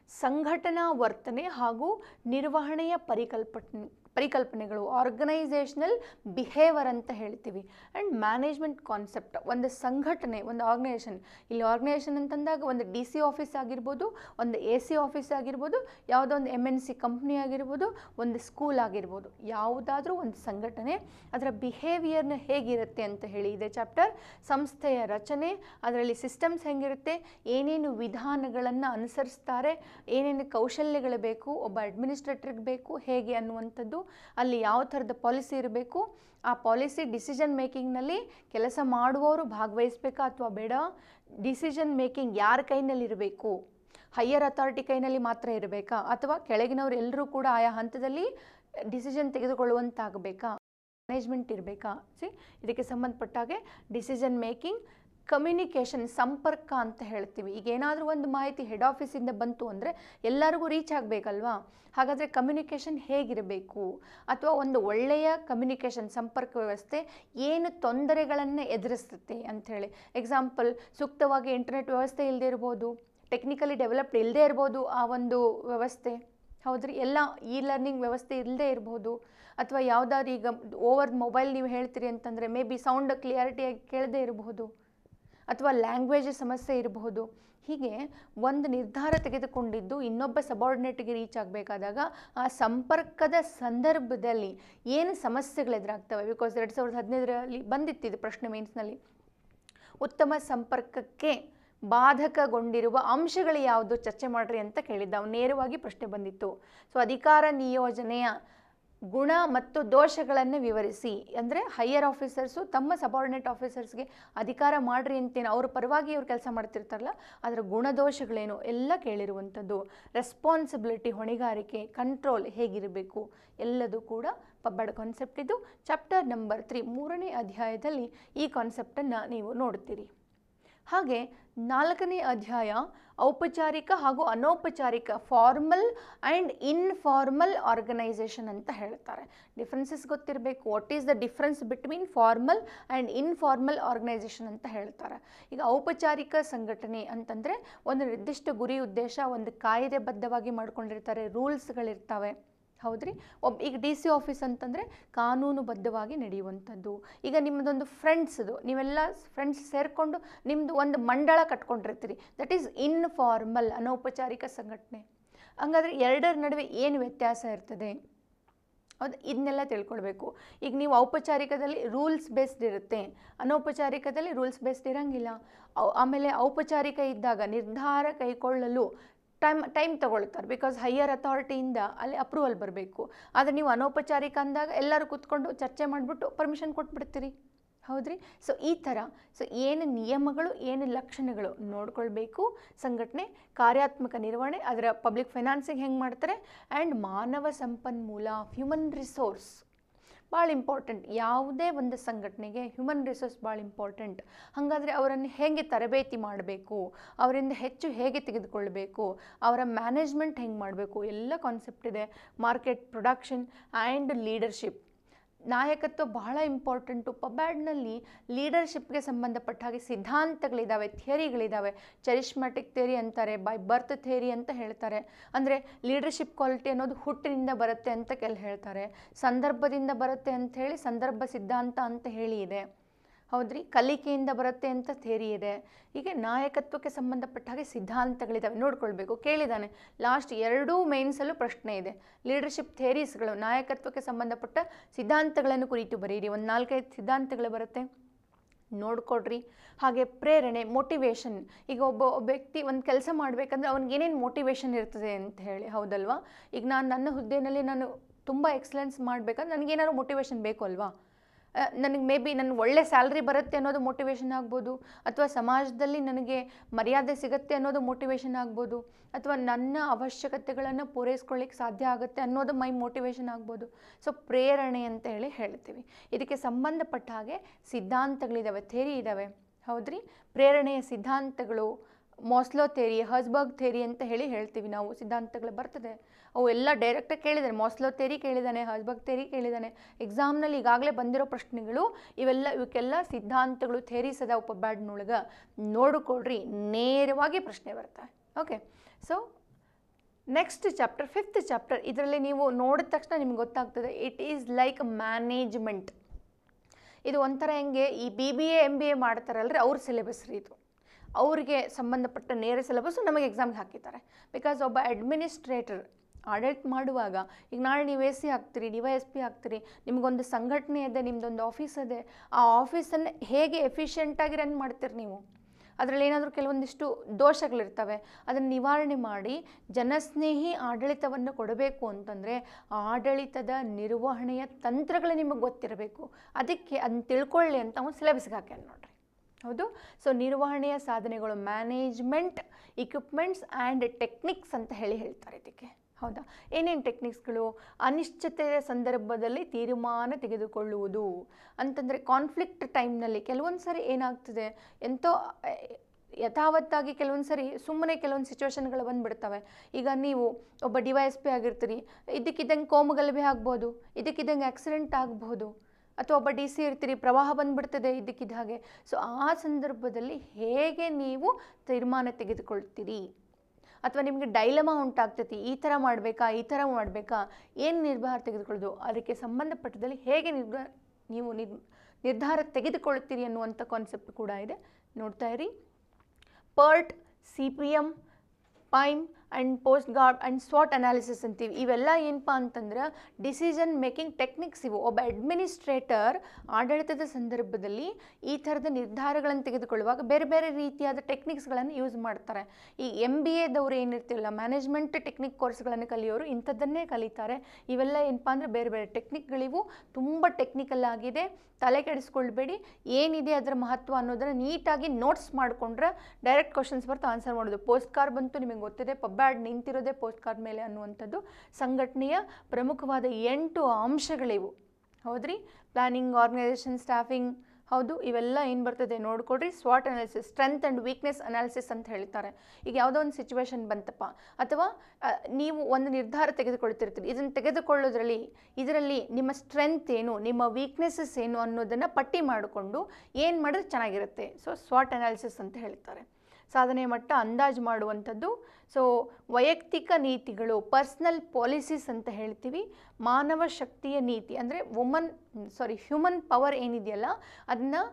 ಸಂಘಟನಾ ವರ್ತನೆ ಹಾಗೂ ನಿರ್ವಹಣೆಯ ಪರಿಕಲ್ಪನೆ ಪರಿಕಲ್ಪನೆಗಳು ಆರ್ಗನೈಸೇಷನಲ್ ಬಿಹೇವರ್ ಅಂತ ಹೇಳ್ತೀವಿ ಆ್ಯಂಡ್ ಮ್ಯಾನೇಜ್ಮೆಂಟ್ ಕಾನ್ಸೆಪ್ಟ್ ಒಂದು ಸಂಘಟನೆ ಒಂದು ಆರ್ಗನೈಸೇಷನ್ ಇಲ್ಲಿ ಆರ್ಗನೈಸೇಷನ್ ಅಂತಂದಾಗ ಒಂದು ಡಿ ಸಿ ಆಫೀಸ್ ಆಗಿರ್ಬೋದು ಒಂದು ಎ ಸಿ ಆಫೀಸ್ ಆಗಿರ್ಬೋದು ಯಾವುದೋ ಒಂದು ಎಮ್ ಎನ್ ಸಿ ಕಂಪ್ನಿ ಆಗಿರ್ಬೋದು ಒಂದು ಸ್ಕೂಲ್ ಆಗಿರ್ಬೋದು ಯಾವುದಾದ್ರೂ ಒಂದು ಸಂಘಟನೆ ಅದರ ಬಿಹೇವಿಯರ್ನ ಹೇಗಿರುತ್ತೆ ಅಂತ ಹೇಳಿ ಇದೆ ಚಾಪ್ಟರ್ ಸಂಸ್ಥೆಯ ರಚನೆ ಅದರಲ್ಲಿ ಸಿಸ್ಟಮ್ಸ್ ಹೆಂಗಿರುತ್ತೆ ಏನೇನು ವಿಧಾನಗಳನ್ನು ಅನುಸರಿಸ್ತಾರೆ ಏನೇನು ಕೌಶಲ್ಯಗಳು ಬೇಕು ಒಬ್ಬ ಅಡ್ಮಿನಿಸ್ಟ್ರೇಟರ್ಗೆ ಬೇಕು ಹೇಗೆ ಅನ್ನುವಂಥದ್ದು ಅಲ್ಲಿ ಯಾವ ಥರದ ಪಾಲಿಸಿ ಇರಬೇಕು ಆ ಪಾಲಿಸಿ ಡಿಸಿಷನ್ ಮೇಕಿಂಗ್ನಲ್ಲಿ ಕೆಲಸ ಮಾಡುವವರು ಭಾಗವಹಿಸಬೇಕಾ ಅಥವಾ ಬೇಡ ಡಿಸಿಷನ್ ಮೇಕಿಂಗ್ ಯಾರ ಕೈನಲ್ಲಿ ಇರಬೇಕು ಹೈಯರ್ ಅಥಾರಿಟಿ ಕೈನಲ್ಲಿ ಮಾತ್ರ ಇರಬೇಕಾ ಅಥವಾ ಕೆಳಗಿನವರು ಎಲ್ಲರೂ ಕೂಡ ಆಯಾ ಹಂತದಲ್ಲಿ ಡಿಸಿಷನ್ ತೆಗೆದುಕೊಳ್ಳುವಂತಾಗಬೇಕಾ ಮ್ಯಾನೇಜ್ಮೆಂಟ್ ಇರಬೇಕಾ ಸಿ ಇದಕ್ಕೆ ಸಂಬಂಧಪಟ್ಟ ಹಾಗೆ ಡಿಸಿಷನ್ ಮೇಕಿಂಗ್ ಕಮ್ಯುನಿಕೇಷನ್ ಸಂಪರ್ಕ ಅಂತ ಹೇಳ್ತೀವಿ ಈಗ ಏನಾದರೂ ಒಂದು ಮಾಹಿತಿ ಹೆಡ್ ಆಫೀಸಿಂದ ಬಂತು ಅಂದರೆ ಎಲ್ಲರಿಗೂ ರೀಚ್ ಆಗಬೇಕಲ್ವಾ ಹಾಗಾದರೆ ಕಮ್ಯುನಿಕೇಷನ್ ಹೇಗಿರಬೇಕು ಅಥವಾ ಒಂದು ಒಳ್ಳೆಯ ಕಮ್ಯುನಿಕೇಷನ್ ಸಂಪರ್ಕ ವ್ಯವಸ್ಥೆ ಏನು ತೊಂದರೆಗಳನ್ನು ಎದುರಿಸುತ್ತೆ ಅಂಥೇಳಿ ಎಕ್ಸಾಂಪಲ್ ಸೂಕ್ತವಾಗಿ ಇಂಟರ್ನೆಟ್ ವ್ಯವಸ್ಥೆ ಇಲ್ಲದೆ ಇರ್ಬೋದು ಟೆಕ್ನಿಕಲಿ ಡೆವಲಪ್ಡ್ ಇಲ್ಲದೆ ಇರ್ಬೋದು ಆ ಒಂದು ವ್ಯವಸ್ಥೆ ಹೌದ್ರಿ ಎಲ್ಲ ಇ ಲರ್ನಿಂಗ್ ವ್ಯವಸ್ಥೆ ಇಲ್ಲದೆ ಇರ್ಬೋದು ಅಥವಾ ಯಾವುದಾದ್ರು ಈಗ ಓವರ್ ಮೊಬೈಲ್ ನೀವು ಹೇಳ್ತೀರಿ ಅಂತಂದರೆ ಮೇ ಬಿ ಸೌಂಡ್ ಕ್ಲಿಯಾರಿಟಿಯಾಗಿ ಕೇಳದೇ ಇರಬಹುದು ಅಥವಾ ಲ್ಯಾಂಗ್ವೇಜ್ ಸಮಸ್ಯೆ ಇರಬಹುದು ಹೀಗೆ ಒಂದು ನಿರ್ಧಾರ ತೆಗೆದುಕೊಂಡಿದ್ದು ಇನ್ನೊಬ್ಬ ಸಬಾರ್ಡಿನೇಟ್ಗೆ ರೀಚ್ ಆಗಬೇಕಾದಾಗ ಆ ಸಂಪರ್ಕದ ಸಂದರ್ಭದಲ್ಲಿ ಏನು ಸಮಸ್ಯೆಗಳು ಎದುರಾಗ್ತವೆ ಬಿಕಾಸ್ ಎರಡು ಸಾವಿರದ ಹದಿನೈದರಲ್ಲಿ ಬಂದಿತ್ತಿದ್ದು ಪ್ರಶ್ನೆ ಮೀನ್ಸ್ನಲ್ಲಿ ಉತ್ತಮ ಸಂಪರ್ಕಕ್ಕೆ ಬಾಧಕಗೊಂಡಿರುವ ಅಂಶಗಳು ಯಾವುದು ಚರ್ಚೆ ಮಾಡ್ರಿ ಅಂತ ಕೇಳಿದ್ದ ಅವ್ನು ನೇರವಾಗಿ ಪ್ರಶ್ನೆ ಬಂದಿತ್ತು ಸೊ ಅಧಿಕಾರ ನಿಯೋಜನೆಯ ಗುಣ ಮತ್ತು ದೋಷಗಳನ್ನು ವಿವರಿಸಿ ಅಂದರೆ ಹೈಯರ್ ಆಫೀಸರ್ಸು ತಮ್ಮ ಸಬಾರ್ಡಿನೇಟ್ ಆಫೀಸರ್ಸ್ಗೆ ಅಧಿಕಾರ ಮಾಡ್ರಿ ಅಂತೇನು ಅವ್ರ ಪರವಾಗಿ ಇವ್ರು ಕೆಲಸ ಮಾಡ್ತಿರ್ತಾರಲ್ಲ ಅದರ ಗುಣದೋಷಗಳೇನು ಎಲ್ಲ ಕೇಳಿರುವಂಥದ್ದು ರೆಸ್ಪಾನ್ಸಿಬಿಲಿಟಿ ಹೊಣೆಗಾರಿಕೆ ಕಂಟ್ರೋಲ್ ಹೇಗಿರಬೇಕು ಎಲ್ಲದೂ ಕೂಡ ಪಬ್ಬಡ ಕಾನ್ಸೆಪ್ಟ್ ಇದು ಚಾಪ್ಟರ್ ನಂಬರ್ ತ್ರೀ ಮೂರನೇ ಅಧ್ಯಾಯದಲ್ಲಿ ಈ ಕಾನ್ಸೆಪ್ಟನ್ನು ನೀವು ನೋಡ್ತೀರಿ ಹಾಗೆ ನಾಲ್ಕನೇ ಅಧ್ಯಾಯ ಔಪಚಾರಿಕ ಹಾಗೂ ಅನೌಪಚಾರಿಕ ಫಾರ್ಮಲ್ ಆ್ಯಂಡ್ ಇನ್ಫಾರ್ಮಲ್ ಆರ್ಗನೈಸೇಷನ್ ಅಂತ ಹೇಳ್ತಾರೆ ಡಿಫ್ರೆನ್ಸಸ್ ಗೊತ್ತಿರಬೇಕು what is the difference between formal and informal organisation ಅಂತ ಹೇಳ್ತಾರೆ ಈಗ ಔಪಚಾರಿಕ ಸಂಘಟನೆ ಅಂತಂದರೆ ಒಂದು ನಿರ್ದಿಷ್ಟ ಗುರಿ ಉದ್ದೇಶ ಒಂದು ಕಾಯ್ದೆಬದ್ಧವಾಗಿ ಮಾಡ್ಕೊಂಡಿರ್ತಾರೆ ರೂಲ್ಸ್ಗಳಿರ್ತವೆ ಹೌದ್ರಿ ಒಬ್ಬ ಈಗ ಡಿ ಸಿ ಆಫೀಸ್ ಅಂತಂದರೆ ಕಾನೂನುಬದ್ಧವಾಗಿ ನಡೆಯುವಂಥದ್ದು ಈಗ ನಿಮ್ಮದೊಂದು ಫ್ರೆಂಡ್ಸ್ದು ನೀವೆಲ್ಲ ಫ್ರೆಂಡ್ಸ್ ಸೇರಿಕೊಂಡು ನಿಮ್ಮದು ಒಂದು ಮಂಡಳ ಕಟ್ಕೊಂಡಿರ್ತೀರಿ ದಟ್ ಈಸ್ ಇನ್ಫಾರ್ಮಲ್ ಅನೌಪಚಾರಿಕ ಸಂಘಟನೆ ಹಂಗಾದ್ರೆ ಎರಡರ ನಡುವೆ ಏನು ವ್ಯತ್ಯಾಸ ಇರ್ತದೆ ಹೌದು ಇದನ್ನೆಲ್ಲ ತಿಳ್ಕೊಳ್ಬೇಕು ಈಗ ನೀವು ಔಪಚಾರಿಕದಲ್ಲಿ ರೂಲ್ಸ್ ಬೇಸ್ಡ್ ಇರುತ್ತೆ ಅನೌಪಚಾರಿಕದಲ್ಲಿ ರೂಲ್ಸ್ ಬೇಸ್ಡ್ ಇರೋಂಗಿಲ್ಲ ಔ- ಆಮೇಲೆ ಔಪಚಾರಿಕ ಇದ್ದಾಗ ನಿರ್ಧಾರ ಕೈಗೊಳ್ಳಲು ಟೈಮ್ ಟೈಮ್ ತಗೊಳ್ತಾರೆ ಬಿಕಾಸ್ ಹೈಯರ್ ಅಥಾರಿಟಿಯಿಂದ ಅಲ್ಲಿ ಅಪ್ರೂವಲ್ ಬರಬೇಕು ಆದರೆ ನೀವು ಅನೌಪಚಾರಿಕ ಅಂದಾಗ ಎಲ್ಲರೂ ಕೂತ್ಕೊಂಡು ಚರ್ಚೆ ಮಾಡಿಬಿಟ್ಟು ಪರ್ಮಿಷನ್ ಕೊಟ್ಬಿಡ್ತೀರಿ ಹೌದ್ರಿ ಸೊ ಈ ಥರ ಸೊ ಏನು ನಿಯಮಗಳು ಏನು ಲಕ್ಷಣಗಳು ನೋಡ್ಕೊಳ್ಬೇಕು ಸಂಘಟನೆ ಕಾರ್ಯಾತ್ಮಕ ನಿರ್ವಹಣೆ ಅದರ ಪಬ್ಲಿಕ್ ಫೈನಾನ್ಸಿಂಗ್ ಹೆಂಗೆ ಮಾಡ್ತಾರೆ ಆ್ಯಂಡ್ ಮಾನವ ಸಂಪನ್ಮೂಲ ಹ್ಯೂಮನ್ ರಿಸೋರ್ಸ್ ಭಾಳ ಇಂಪಾರ್ಟೆಂಟ್ ಯಾವುದೇ ಒಂದು ಸಂಘಟನೆಗೆ ಹ್ಯೂಮನ್ ರಿಸೋರ್ಸ್ ಭಾಳ ಇಂಪಾರ್ಟೆಂಟ್ ಹಾಗಾದರೆ ಅವರನ್ನು ಹೇಗೆ ತರಬೇತಿ ಮಾಡಬೇಕು ಅವರಿಂದ ಹೆಚ್ಚು ಹೇಗೆ ತೆಗೆದುಕೊಳ್ಬೇಕು ಅವರ ಮ್ಯಾನೇಜ್ಮೆಂಟ್ ಹೆಂಗೆ ಮಾಡಬೇಕು ಎಲ್ಲ ಕಾನ್ಸೆಪ್ಟ್ ಇದೆ ಮಾರ್ಕೆಟ್ ಪ್ರೊಡಕ್ಷನ್ ಆ್ಯಂಡ್ ಲೀಡರ್ಶಿಪ್ ನಾಯಕತ್ವ ಬಹಳ ಇಂಪಾರ್ಟೆಂಟು ಪಬ್ಯಾಡ್ನಲ್ಲಿ ಲೀಡರ್ಶಿಪ್ಗೆ ಸಂಬಂಧಪಟ್ಟ ಹಾಗೆ ಸಿದ್ಧಾಂತಗಳಿದ್ದಾವೆ ಥಿಯರಿಗಳಿದ್ದಾವೆ ಚರಿಷ್ಮ್ಯಾಟಿಕ್ ಥಿಯರಿ ಅಂತಾರೆ ಬೈ ಬರ್ತ್ ಥಿಯರಿ ಅಂತ ಹೇಳ್ತಾರೆ ಅಂದರೆ ಲೀಡರ್ಶಿಪ್ ಕ್ವಾಲಿಟಿ ಅನ್ನೋದು ಹುಟ್ಟಿನಿಂದ ಬರುತ್ತೆ ಅಂತ ಕೆಲ ಹೇಳ್ತಾರೆ ಸಂದರ್ಭದಿಂದ ಬರುತ್ತೆ ಅಂತ ಹೇಳಿ ಸಂದರ್ಭ ಸಿದ್ಧಾಂತ ಅಂತ ಹೇಳಿ ಇದೆ ಹೌದ್ರಿ ಕಲಿಕೆಯಿಂದ ಬರುತ್ತೆ ಅಂತ ಥೇರಿ ಇದೆ ಹೀಗೆ ನಾಯಕತ್ವಕ್ಕೆ ಸಂಬಂಧಪಟ್ಟ ಹಾಗೆ ಸಿದ್ಧಾಂತಗಳಿದ್ದಾವೆ ನೋಡ್ಕೊಳ್ಬೇಕು ಕೇಳಿದ್ದಾನೆ ಲಾಸ್ಟ್ ಎರಡೂ ಮೇನ್ಸಲ್ಲೂ ಪ್ರಶ್ನೆ ಇದೆ ಲೀಡರ್ಶಿಪ್ ಥೇರೀಸ್ಗಳು ನಾಯಕತ್ವಕ್ಕೆ ಸಂಬಂಧಪಟ್ಟ ಸಿದ್ಧಾಂತಗಳನ್ನು ಕುರಿತು ಬರೀರಿ ಒಂದು ನಾಲ್ಕೈದು ಸಿದ್ಧಾಂತಗಳು ಬರುತ್ತೆ ನೋಡ್ಕೊಡ್ರಿ ಹಾಗೆ ಪ್ರೇರಣೆ ಮೋಟಿವೇಶನ್ ಈಗ ಒಬ್ಬ ಒಬ್ಬ ವ್ಯಕ್ತಿ ಒಂದು ಕೆಲಸ ಮಾಡಬೇಕಂದ್ರೆ ಅವ್ನಿಗೆ ಏನೇನು ಮೋಟಿವೇಶನ್ ಇರ್ತದೆ ಅಂತ ಹೇಳಿ ಹೌದಲ್ವಾ ಈಗ ನಾನು ನನ್ನ ಹುದ್ದೆಯಲ್ಲಿ ನಾನು ತುಂಬ ಎಕ್ಸಲೆನ್ಸ್ ಮಾಡಬೇಕಂದ್ರೆ ನನಗೇನಾದ್ರು ಮೋಟಿವೇಶನ್ ಬೇಕು ಅಲ್ವಾ ನನಗೆ ಮೇ ಬಿ ನನಗೆ ಒಳ್ಳೆ ಸ್ಯಾಲ್ರಿ ಬರುತ್ತೆ ಅನ್ನೋದು ಮೋಟಿವೇಶನ್ ಆಗ್ಬೋದು ಅಥವಾ ಸಮಾಜದಲ್ಲಿ ನನಗೆ ಮರ್ಯಾದೆ ಸಿಗುತ್ತೆ ಅನ್ನೋದು ಮೋಟಿವೇಶನ್ ಆಗ್ಬೋದು ಅಥವಾ ನನ್ನ ಅವಶ್ಯಕತೆಗಳನ್ನು ಪೂರೈಸ್ಕೊಳ್ಳಿಕ್ಕೆ ಸಾಧ್ಯ ಆಗುತ್ತೆ ಅನ್ನೋದು ಮೈ ಮೋಟಿವೇಶನ್ ಆಗ್ಬೋದು ಸೊ ಪ್ರೇರಣೆ ಅಂತ ಹೇಳಿ ಹೇಳ್ತೀವಿ ಇದಕ್ಕೆ ಸಂಬಂಧಪಟ್ಟ ಹಾಗೆ ಸಿದ್ಧಾಂತಗಳಿದ್ದಾವೆ ಥೇರಿ ಇದ್ದಾವೆ ಹೌದ್ರಿ ಪ್ರೇರಣೆಯ ಸಿದ್ಧಾಂತಗಳು ಮಾಸ್ಲೋ ಥೇರಿ ಹಸ್ಬರ್ಗ್ ಥೇರಿ ಅಂತ ಹೇಳಿ ಹೇಳ್ತೀವಿ ನಾವು ಸಿದ್ಧಾಂತಗಳು ಬರ್ತದೆ ಅವು ಎಲ್ಲ ಡೈರೆಕ್ಟಾಗಿ ಕೇಳಿದ್ದಾನೆ ಮಾಸ್ಲೋ ಥೇರಿ ಕೇಳಿದ್ದಾನೆ ಹಸ್ಬರ್ಗ್ ಥೇರಿ ಕೇಳಿದ್ದಾನೆ ಎಕ್ಸಾಮ್ನಲ್ಲಿ ಈಗಾಗಲೇ ಬಂದಿರೋ ಪ್ರಶ್ನೆಗಳು ಇವೆಲ್ಲ ಇವಕ್ಕೆಲ್ಲ ಸಿದ್ಧಾಂತಗಳು ಥೇರೀಸ್ ಅದಾವ ಪಬ್ಯಾಡ್ನೊಳಗೆ ನೋಡಿಕೊಡ್ರಿ ನೇರವಾಗಿ ಪ್ರಶ್ನೆ ಬರ್ತವೆ okay so next chapter fifth chapter ಇದರಲ್ಲಿ ನೀವು ನೋಡಿದ ತಕ್ಷಣ ನಿಮ್ಗೆ ಗೊತ್ತಾಗ್ತದೆ ಇಟ್ ಈಸ್ ಲೈಕ್ ಮ್ಯಾನೇಜ್ಮೆಂಟ್ ಇದು ಒಂಥರ ಹೆಂಗೆ ಈ B B A M B A ಮಾಡ್ತಾರಲ್ರಿ ಅವ್ರ ಸಿಲೆಬಸ್ ರೀ ಇದು ಅವರಿಗೆ ಸಂಬಂಧಪಟ್ಟ ನೇರ ಸಿಲೆಬಸ್ ನಮಗೆ ಎಕ್ಸಾಮ್ಗೆ ಹಾಕಿದ್ದಾರೆ ಬಿಕಾಸ್ ಒಬ್ಬ ಅಡ್ಮಿನಿಸ್ಟ್ರೇಟರ್ ಆಡಳಿತ ಮಾಡುವಾಗ ಈಗ ನಾಳೆ ನೀವು ಎ ಸಿ ಹಾಕ್ತೀರಿ ಡಿ ವೈ ಎಸ್ ಪಿ ಹಾಕ್ತೀರಿ ನಿಮಗೊಂದು ಸಂಘಟನೆ ಇದೆ ನಿಮ್ಮದೊಂದು ಆಫೀಸ್ ಇದೆ ಆ ಆಫೀಸನ್ನು ಹೇಗೆ ಎಫಿಷಿಯೆಂಟಾಗಿ ರನ್ ಮಾಡ್ತೀರಿ ನೀವು ಅದರಲ್ಲಿ ಏನಾದರೂ ಕೆಲವೊಂದಿಷ್ಟು ದೋಷಗಳಿರ್ತವೆ ಅದನ್ನು ನಿವಾರಣೆ ಮಾಡಿ ಜನಸ್ನೇಹಿ ಆಡಳಿತವನ್ನು ಕೊಡಬೇಕು ಅಂತಂದರೆ ಆಡಳಿತದ ನಿರ್ವಹಣೆಯ ತಂತ್ರಗಳು ನಿಮಗೆ ಗೊತ್ತಿರಬೇಕು ಅದಕ್ಕೆ ಅದನ್ನ ತಿಳ್ಕೊಳ್ಳಿ ಅಂತ ಅವನು ಸಿಲೆಬಸ್ಗೆ ಹಾಕ್ಯಾನ ನೋಡ್ರಿ ಹೌದು ಸೊ ನಿರ್ವಹಣೆಯ ಸಾಧನೆಗಳು ಮ್ಯಾನೇಜ್ಮೆಂಟ್ ಇಕ್ವಿಪ್ಮೆಂಟ್ಸ್ ಆ್ಯಂಡ್ ಟೆಕ್ನಿಕ್ಸ್ ಅಂತ ಹೇಳಿ ಹೇಳ್ತಾರೆ ಇದಕ್ಕೆ ಹೌದಾ ಏನೇನು ಟೆಕ್ನಿಕ್ಸ್ಗಳು ಅನಿಶ್ಚಿತೆಯ ಸಂದರ್ಭದಲ್ಲಿ ತೀರ್ಮಾನ ತೆಗೆದುಕೊಳ್ಳುವುದು ಅಂತಂದರೆ ಕಾನ್ಫ್ಲಿಕ್ಟ್ ಟೈಮ್ನಲ್ಲಿ ಕೆಲವೊಂದು ಸಾರಿ ಏನಾಗ್ತದೆ ಎಂತೋ ಆ, ಯಥಾವತ್ತಾಗಿ ಕೆಲವೊಂದು ಸರಿ ಸುಮ್ಮನೆ ಕೆಲವೊಂದು ಸಿಚುವೇಶನ್ಗಳು ಬಂದುಬಿಡ್ತವೆ ಈಗ ನೀವು ಒಬ್ಬ ಡಿ ವೈ ಎಸ್ ಪಿ ಆಗಿರ್ತೀರಿ ಇದಕ್ಕಿದ್ದಂಗೆ ಕೋಮುಗಲಭೆ ಆಗ್ಬೋದು ಇದಕ್ಕಿದ್ದಂಗೆ ಆಕ್ಸಿಡೆಂಟ್ ಆಗ್ಬೋದು ಅಥವಾ ಒಬ್ಬ ಡಿ ಸಿ ಇರ್ತೀರಿ ಪ್ರವಾಹ ಬಂದ್ಬಿಡ್ತದೆ ಇದ್ದಕ್ಕಿದ್ದ ಹಾಗೆ ಸೊ ಆ ಸಂದರ್ಭದಲ್ಲಿ ಹೇಗೆ ನೀವು ತೀರ್ಮಾನ ತೆಗೆದುಕೊಳ್ತೀರಿ ಅಥವಾ ನಿಮಗೆ ಡೈಲಮ ಉಂಟಾಗ್ತೈತಿ ಈ ಥರ ಮಾಡಬೇಕಾ ಈ ಥರ ಮಾಡಬೇಕಾ ಏನು ನಿರ್ಧಾರ ತೆಗೆದುಕೊಳ್ಳೋದು ಅದಕ್ಕೆ ಸಂಬಂಧಪಟ್ಟದಲ್ಲಿ ಹೇಗೆ ನಿರ್ಧಾರ ನೀವು ನಿರ್ ನಿರ್ಧಾರ ತೆಗೆದುಕೊಳ್ತೀರಿ ಅನ್ನುವಂಥ ಕಾನ್ಸೆಪ್ಟ್ ಕೂಡ ಇದೆ ನೋಡ್ತಾ ಇರಿ ಪರ್ಟ್ ಸಿ ಪಿ ಎಮ್ ಪೈಮ್ ಆ್ಯಂಡ್ ಪೋಸ್ಟ್ ಗಾರ್ಡ್ ಆ್ಯಂಡ್ ಸ್ವಾಟ್ ಅನಾಲಿಸಿಸ್ ಅಂತೀವಿ ಇವೆಲ್ಲ ಏನಪ್ಪ ಅಂತಂದ್ರೆ ಡಿಸಿಷನ್ ಮೇಕಿಂಗ್ ಟೆಕ್ನಿಕ್ಸ್ ಇವು ಒಬ್ಬ ಅಡ್ಮಿನಿಸ್ಟ್ರೇಟರ್ ಆಡಳಿತದ ಸಂದರ್ಭದಲ್ಲಿ ಈ ಥರದ ನಿರ್ಧಾರಗಳನ್ನು ತೆಗೆದುಕೊಳ್ಳುವಾಗ ಬೇರೆ ಬೇರೆ ರೀತಿಯಾದ ಟೆಕ್ನಿಕ್ಸ್ಗಳನ್ನು ಯೂಸ್ ಮಾಡ್ತಾರೆ ಈ ಎಮ್ ಬಿ ಎದವರು ಏನಿರ್ತಿಲ್ಲ ಮ್ಯಾನೇಜ್ಮೆಂಟ್ ಟೆಕ್ನಿಕ್ ಕೋರ್ಸ್ಗಳನ್ನು ಕಲಿಯೋರು ಇಂಥದ್ದನ್ನೇ ಕಲಿತಾರೆ ಇವೆಲ್ಲ ಏನಪ್ಪ ಅಂದರೆ ಬೇರೆ ಬೇರೆ ಟೆಕ್ನಿಕ್ಗಳಿವು ತುಂಬ ಟೆಕ್ನಿಕಲ್ ಆಗಿದೆ ತಲೆ ಕೆಡಿಸ್ಕೊಳ್ಬೇಡಿ ಏನಿದೆ ಅದರ ಮಹತ್ವ ಅನ್ನೋದನ್ನು ನೀಟಾಗಿ ನೋಟ್ಸ್ ಮಾಡಿಕೊಂಡ್ರೆ ಡೈರೆಕ್ಟ್ ಕ್ವಶನ್ಸ್ ಬರ್ತಾ ಆನ್ಸರ್ ಮಾಡೋದು ಪೋಸ್ಟ್ ಕಾರ್ಡ್ ಬಂತು ನಿಮಗೆ ಗೊತ್ತಿದೆ ಪಬ್ಬ್ಯಾಡ್ ನಿಂತಿರೋದೇ ಪೋಸ್ಟ್ ಕಾರ್ಡ್ ಮೇಲೆ ಅನ್ನುವಂಥದ್ದು ಸಂಘಟನೆಯ ಪ್ರಮುಖವಾದ ಎಂಟು ಅಂಶಗಳಿವು ಹೌದ್ರಿ ಪ್ಲಾನಿಂಗ್ ಆರ್ಗನೈಸೇಷನ್ ಸ್ಟಾಫಿಂಗ್ ಹೌದು ಇವೆಲ್ಲ ಏನು ಬರ್ತದೆ ನೋಡ್ಕೊಡ್ರಿ ಸ್ವಾಟ್ analysis strength and weakness analysis ಅಂತ ಹೇಳ್ತಾರೆ ಈಗ ಯಾವುದೋ ಒಂದು ಸಿಚುವೇಶನ್ ಬಂತಪ್ಪ ಅಥವಾ ಆ, ನೀವು ಒಂದು ನಿರ್ಧಾರ ತೆಗೆದುಕೊಳ್ತಿರ್ತೀರಿ ಇದನ್ನು ತೆಗೆದುಕೊಳ್ಳೋದ್ರಲ್ಲಿ ಇದರಲ್ಲಿ ನಿಮ್ಮ ಸ್ಟ್ರೆಂತ್ ಏನು ನಿಮ್ಮ ವೀಕ್ನೆಸ್ಸಸ್ ಏನು ಅನ್ನೋದನ್ನು ಪಟ್ಟಿ ಮಾಡಿಕೊಂಡು ಏನು ಮಾಡಿದ್ರೆ ಚೆನ್ನಾಗಿರುತ್ತೆ ಸೊ ಸ್ವಾಟ್ ಅನಾಲಿಸಿಸ್ ಅಂತ ಹೇಳ್ತಾರೆ ಸಾಧನೆ ಮಟ್ಟ ಅಂದಾಜು ಮಾಡುವಂಥದ್ದು ಸೊ ವೈಯಕ್ತಿಕ ನೀತಿಗಳು ಪರ್ಸ್ನಲ್ ಪಾಲಿಸೀಸ್ ಅಂತ ಹೇಳ್ತೀವಿ ಮಾನವ ಶಕ್ತಿಯ ನೀತಿ ಅಂದರೆ ವುಮನ್ ಸಾರಿ ಹ್ಯೂಮನ್ ಪವರ್ ಏನಿದೆಯಲ್ಲ ಅದನ್ನು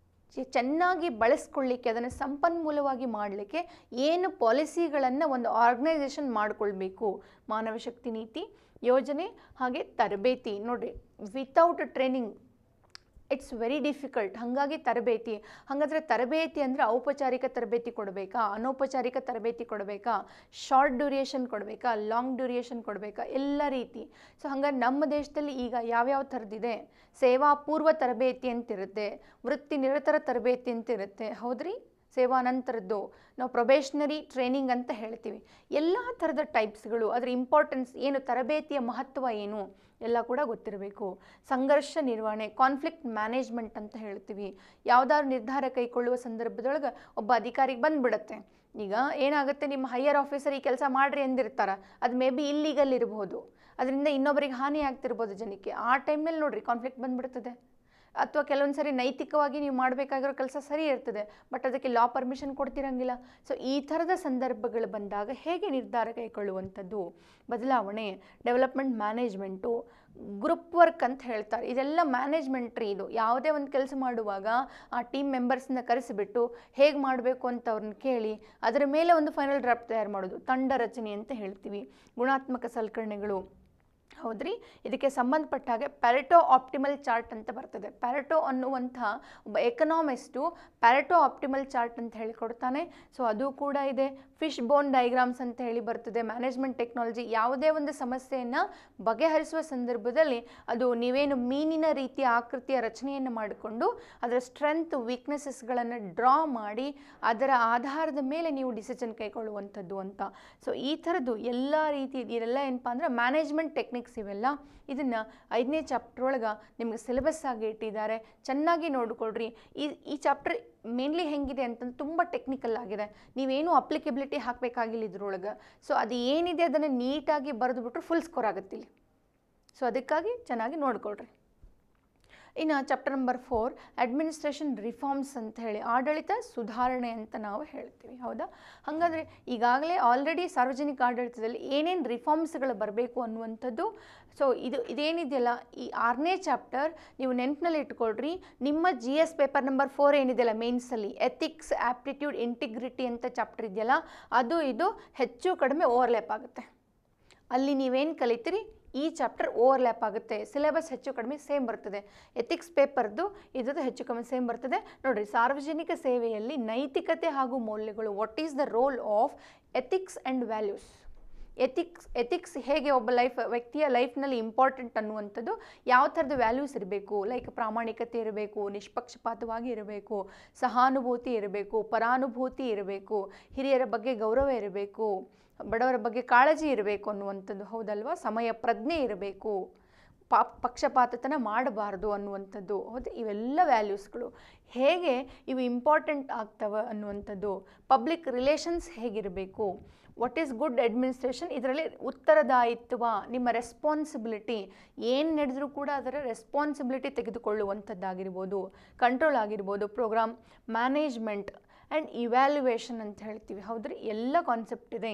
ಚೆನ್ನಾಗಿ ಬಳಸ್ಕೊಳ್ಳಿಕ್ಕೆ ಅದನ್ನು ಸಂಪನ್ಮೂಲವಾಗಿ ಮಾಡಲಿಕ್ಕೆ ಏನು ಪಾಲಿಸಿಗಳನ್ನು ಒಂದು ಆರ್ಗನೈಸೇಷನ್ ಮಾಡಿಕೊಳ್ಬೇಕು ಮಾನವ ಶಕ್ತಿ ನೀತಿ ಯೋಜನೆ ಹಾಗೆ ತರಬೇತಿ ನೋಡಿರಿ without training it's very difficult ಹಾಗಾಗಿ ತರಬೇತಿ ಹಾಗಾದರೆ ತರಬೇತಿ ಅಂದರೆ ಔಪಚಾರಿಕ ತರಬೇತಿ ಕೊಡಬೇಕಾ ಅನೌಪಚಾರಿಕ ತರಬೇತಿ ಕೊಡಬೇಕಾ ಶಾರ್ಟ್ ಡ್ಯೂರಿಯೇಷನ್ ಕೊಡಬೇಕಾ ಲಾಂಗ್ ಡ್ಯೂರಿಯೇಷನ್ ಕೊಡಬೇಕಾ ಎಲ್ಲ ರೀತಿ ಸೊ ಹಂಗಾಗಿ ನಮ್ಮ ದೇಶದಲ್ಲಿ ಈಗ ಯಾವ್ಯಾವ ಥರದ್ದಿದೆ ಸೇವಾ ಪೂರ್ವ ತರಬೇತಿ ಅಂತಿರುತ್ತೆ ವೃತ್ತಿ ನಿರತರ ತರಬೇತಿ ಅಂತಿರುತ್ತೆ ಹೌದ್ರಿ ಸೇವಾನಂತರದ್ದು ನಾವು ಪ್ರೊಬೇಷನರಿ ಟ್ರೈನಿಂಗ್ ಅಂತ ಹೇಳ್ತೀವಿ ಎಲ್ಲ ಥರದ ಟೈಪ್ಸ್ಗಳು ಅದರ ಇಂಪಾರ್ಟೆನ್ಸ್ ಏನು ತರಬೇತಿಯ ಮಹತ್ವ ಏನು ಎಲ್ಲ ಕೂಡ ಗೊತ್ತಿರಬೇಕು ಸಂಘರ್ಷ ನಿರ್ವಹಣೆ ಕಾನ್ಫ್ಲಿಕ್ಟ್ ಮ್ಯಾನೇಜ್ಮೆಂಟ್ ಅಂತ ಹೇಳ್ತೀವಿ ಯಾವುದಾದ್ರು ನಿರ್ಧಾರ ಕೈಗೊಳ್ಳುವ ಸಂದರ್ಭದೊಳಗೆ ಒಬ್ಬ ಅಧಿಕಾರಿಗೆ ಬಂದ್ಬಿಡತ್ತೆ ಈಗ ಏನಾಗುತ್ತೆ ನಿಮ್ಮ ಹೈಯರ್ ಆಫೀಸರ್ ಈ ಕೆಲಸ ಮಾಡ್ರಿ ಅಂದಿರ್ತಾರೆ ಅದು ಮೇ ಬಿ ಇಲ್ಲೀಗಲ್ ಇರಬಹುದು ಅದರಿಂದ ಇನ್ನೊಬ್ಬರಿಗೆ ಹಾನಿ ಆಗ್ತಿರ್ಬೋದು ಜನಕ್ಕೆ ಆ ಟೈಮ್ನಲ್ಲಿ ನೋಡ್ರಿ ಕಾನ್ಫ್ಲಿಕ್ಟ್ ಬಂದ್ಬಿಡ್ತದೆ ಅಥವಾ ಕೆಲವೊಂದು ಸರಿ ನೈತಿಕವಾಗಿ ನೀವು ಮಾಡಬೇಕಾಗಿರೋ ಕೆಲಸ ಸರಿ ಇರ್ತದೆ ಬಟ್ ಅದಕ್ಕೆ ಲಾ ಪರ್ಮಿಷನ್ ಕೊಡ್ತಿರಂಗಿಲ್ಲ ಸೊ ಈ ಥರದ ಸಂದರ್ಭಗಳು ಬಂದಾಗ ಹೇಗೆ ನಿರ್ಧಾರ ಕೈಗೊಳ್ಳುವಂಥದ್ದು ಬದಲಾವಣೆ ಡೆವಲಪ್ಮೆಂಟ್ ಮ್ಯಾನೇಜ್ಮೆಂಟು ಗ್ರೂಪ್ ವರ್ಕ್ ಅಂತ ಹೇಳ್ತಾರೆ ಇದೆಲ್ಲ ಮ್ಯಾನೇಜ್ಮೆಂಟ್ ರೀ ಇದು ಯಾವುದೇ ಒಂದು ಕೆಲಸ ಮಾಡುವಾಗ ಆ ಟೀಮ್ ಮೆಂಬರ್ಸ್ನ ಕರೆಸಿಬಿಟ್ಟು ಹೇಗೆ ಮಾಡಬೇಕು ಅಂತ ಅವ್ರನ್ನ ಕೇಳಿ ಅದರ ಮೇಲೆ ಒಂದು ಫೈನಲ್ ಡ್ರಾಫ್ಟ್ ತಯಾರು ಮಾಡೋದು ತಂಡ ರಚನೆ ಅಂತ ಹೇಳ್ತೀವಿ ಗುಣಾತ್ಮಕ ಸಲಕರಣೆಗಳು ಹೌದ್ರಿ ಇದಕ್ಕೆ ಸಂಬಂಧಪಟ್ಟ ಹಾಗೆ ಪ್ಯಾರೆಟೋ ಆಪ್ಟಿಮಲ್ ಚಾರ್ಟ್ ಅಂತ ಬರ್ತದೆ ಪ್ಯಾರೆಟೋ ಅನ್ನುವಂಥ ಒಬ್ಬ ಎಕನಾಮಿಸ್ಟು ಪ್ಯಾರೆಟೋ ಆಪ್ಟಿಮಲ್ ಚಾರ್ಟ್ ಅಂತ ಹೇಳಿ ಕೊಡ್ತಾನೆ ಸೊ ಅದು ಕೂಡ ಇದೆ ಫಿಶ್ ಬೋನ್ ಡೈಗ್ರಾಮ್ಸ್ ಅಂತ ಹೇಳಿ ಬರ್ತದೆ ಮ್ಯಾನೇಜ್ಮೆಂಟ್ ಟೆಕ್ನಾಲಜಿ ಯಾವುದೇ ಒಂದು ಸಮಸ್ಯೆಯನ್ನು ಬಗೆಹರಿಸುವ ಸಂದರ್ಭದಲ್ಲಿ ಅದು ನೀವೇನು ಮೀನಿನ ರೀತಿಯ ಆಕೃತಿಯ ರಚನೆಯನ್ನು ಮಾಡಿಕೊಂಡು ಅದರ ಸ್ಟ್ರೆಂತ್ ವೀಕ್ನೆಸಸ್ಗಳನ್ನು ಡ್ರಾ ಮಾಡಿ ಅದರ ಆಧಾರದ ಮೇಲೆ ನೀವು ಡಿಸಿಷನ್ ಕೈಗೊಳ್ಳುವಂಥದ್ದು ಅಂತ ಸೊ ಈ ಥರದ್ದು ಎಲ್ಲ ರೀತಿ ಇದೆಲ್ಲ ಏನಪ್ಪ ಅಂದ್ರೆ ಮ್ಯಾನೇಜ್ಮೆಂಟ್ ಟೆಕ್ನಿಕ್ಸ್ ಇವೆಲ್ಲ ಇದನ್ನು ಐದನೇ ಚಾಪ್ಟರ್ ಒಳಗೆ ನಿಮ್ಗೆ ಸಿಲೆಬಸ್ ಆಗಿ ಇಟ್ಟಿದ್ದಾರೆ ಚೆನ್ನಾಗಿ ನೋಡಿಕೊಳ್ರಿ ಈ ಈ ಚಾಪ್ಟರ್ ಮೇನ್ಲಿ ಹೆಂಗಿದೆ ಅಂತಂದ್ರೆ ತುಂಬ ಟೆಕ್ನಿಕಲ್ ಆಗಿದೆ ನೀವೇನು ಅಪ್ಲಿಕಬಿಲಿಟಿ ಹಾಕಬೇಕಾಗಿಲ್ಲ ಇದ್ರೊಳಗೆ ಸೊ ಅದು ಏನಿದೆ ಅದನ್ನು ನೀಟಾಗಿ ಬರೆದು ಬಿಟ್ರೆ ಫುಲ್ ಸ್ಕೋರ್ ಆಗುತ್ತೆ ಇಲ್ಲಿ ಸೊ ಅದಕ್ಕಾಗಿ ಚೆನ್ನಾಗಿ ನೋಡ್ಕೊಳ್ರಿ ಇನ್ನು chapter number four administration reforms ಅಂತ ಹೇಳಿ ಆಡಳಿತ ಸುಧಾರಣೆ ಅಂತ ನಾವು ಹೇಳ್ತೀವಿ ಹೌದಾ ಹಾಗಾದರೆ ಈಗಾಗಲೇ ಆಲ್ರೆಡಿ ಸಾರ್ವಜನಿಕ ಆಡಳಿತದಲ್ಲಿ ಏನೇನು ರಿಫಾರ್ಮ್ಸ್ಗಳು ಬರಬೇಕು ಅನ್ನುವಂಥದ್ದು ಸೊ ಇದು ಇದೇನಿದೆಯಲ್ಲ ಈ ಆರನೇ ಚಾಪ್ಟರ್ ನೀವು ನೆನಪಿನಲ್ಲಿ ಇಟ್ಕೊಳ್ರಿ ನಿಮ್ಮ G S paper number four ಏನಿದೆಯಲ್ಲ ಮೇನ್ಸಲ್ಲಿ ಎಥಿಕ್ಸ್ ಆ್ಯಪ್ಟಿಟ್ಯೂಡ್ ಇಂಟಿಗ್ರಿಟಿ ಅಂತ ಚಾಪ್ಟರ್ ಇದೆಯಲ್ಲ ಅದು ಇದು ಹೆಚ್ಚು ಕಡಿಮೆ ಓವರ್ಲ್ಯಾಪ್ ಆಗುತ್ತೆ ಅಲ್ಲಿ ನೀವೇನು ಕಲಿತೀರಿ ಈ ಚಾಪ್ಟರ್ ಓವರ್ಲ್ಯಾಪ್ ಆಗುತ್ತೆ ಸಿಲೆಬಸ್ ಹೆಚ್ಚು ಕಡಿಮೆ ಸೇಮ್ ಬರ್ತದೆ ಎಥಿಕ್ಸ್ ಪೇಪರ್ದು ಇದ್ರದ್ದು ಹೆಚ್ಚು ಕಡಿಮೆ ಸೇಮ್ ಬರ್ತದೆ ನೋಡಿರಿ ಸಾರ್ವಜನಿಕ ಸೇವೆಯಲ್ಲಿ ನೈತಿಕತೆ ಹಾಗೂ ಮೌಲ್ಯಗಳು what is the role of ethics and values ethics ethics ಹೇಗೆ ಒಬ್ಬ ಲೈಫ್ ವ್ಯಕ್ತಿಯ ಲೈಫ್ನಲ್ಲಿ ಇಂಪಾರ್ಟೆಂಟ್ ಅನ್ನುವಂಥದ್ದು ಯಾವ ಥರದ ವ್ಯಾಲ್ಯೂಸ್ ಇರಬೇಕು ಲೈಕ್ ಪ್ರಾಮಾಣಿಕತೆ ಇರಬೇಕು ನಿಷ್ಪಕ್ಷಪಾತವಾಗಿ ಇರಬೇಕು ಸಹಾನುಭೂತಿ ಇರಬೇಕು ಪರಾನುಭೂತಿ ಇರಬೇಕು ಹಿರಿಯರ ಬಗ್ಗೆ ಗೌರವ ಇರಬೇಕು ಬಡವರ ಬಗ್ಗೆ ಕಾಳಜಿ ಇರಬೇಕು ಅನ್ನುವಂಥದ್ದು ಹೌದಲ್ವಾ ಸಮಯ ಪ್ರಜ್ಞೆ ಇರಬೇಕು ಪಾ ಪಕ್ಷಪಾತತನ ಮಾಡಬಾರ್ದು ಅನ್ನುವಂಥದ್ದು ಹೌದು ಇವೆಲ್ಲ ವ್ಯಾಲ್ಯೂಸ್ಗಳು ಹೇಗೆ ಇವು ಇಂಪಾರ್ಟೆಂಟ್ ಆಗ್ತವೆ ಅನ್ನುವಂಥದ್ದು ಪಬ್ಲಿಕ್ ರಿಲೇಷನ್ಸ್ ಹೇಗಿರಬೇಕು ವಾಟ್ ಈಸ್ ಗುಡ್ ಅಡ್ಮಿನಿಸ್ಟ್ರೇಷನ್ ಇದರಲ್ಲಿ ಉತ್ತರದಾಯಿತ್ವ ನಿಮ್ಮ ರೆಸ್ಪಾನ್ಸಿಬಿಲಿಟಿ ಏನು ನಡೆದರೂ ಕೂಡ ಅದರ ರೆಸ್ಪಾನ್ಸಿಬಿಲಿಟಿ ತೆಗೆದುಕೊಳ್ಳುವಂಥದ್ದಾಗಿರ್ಬೋದು ಕಂಟ್ರೋಲ್ ಆಗಿರ್ಬೋದು ಪ್ರೋಗ್ರಾಮ್ ಮ್ಯಾನೇಜ್ಮೆಂಟ್ ಆ್ಯಂಡ್ ಇವ್ಯಾಲ್ಯುವೇಷನ್ ಅಂತ ಹೇಳ್ತೀವಿ ಹೌದ್ರಿ ಎಲ್ಲ ಕಾನ್ಸೆಪ್ಟ್ ಇದೆ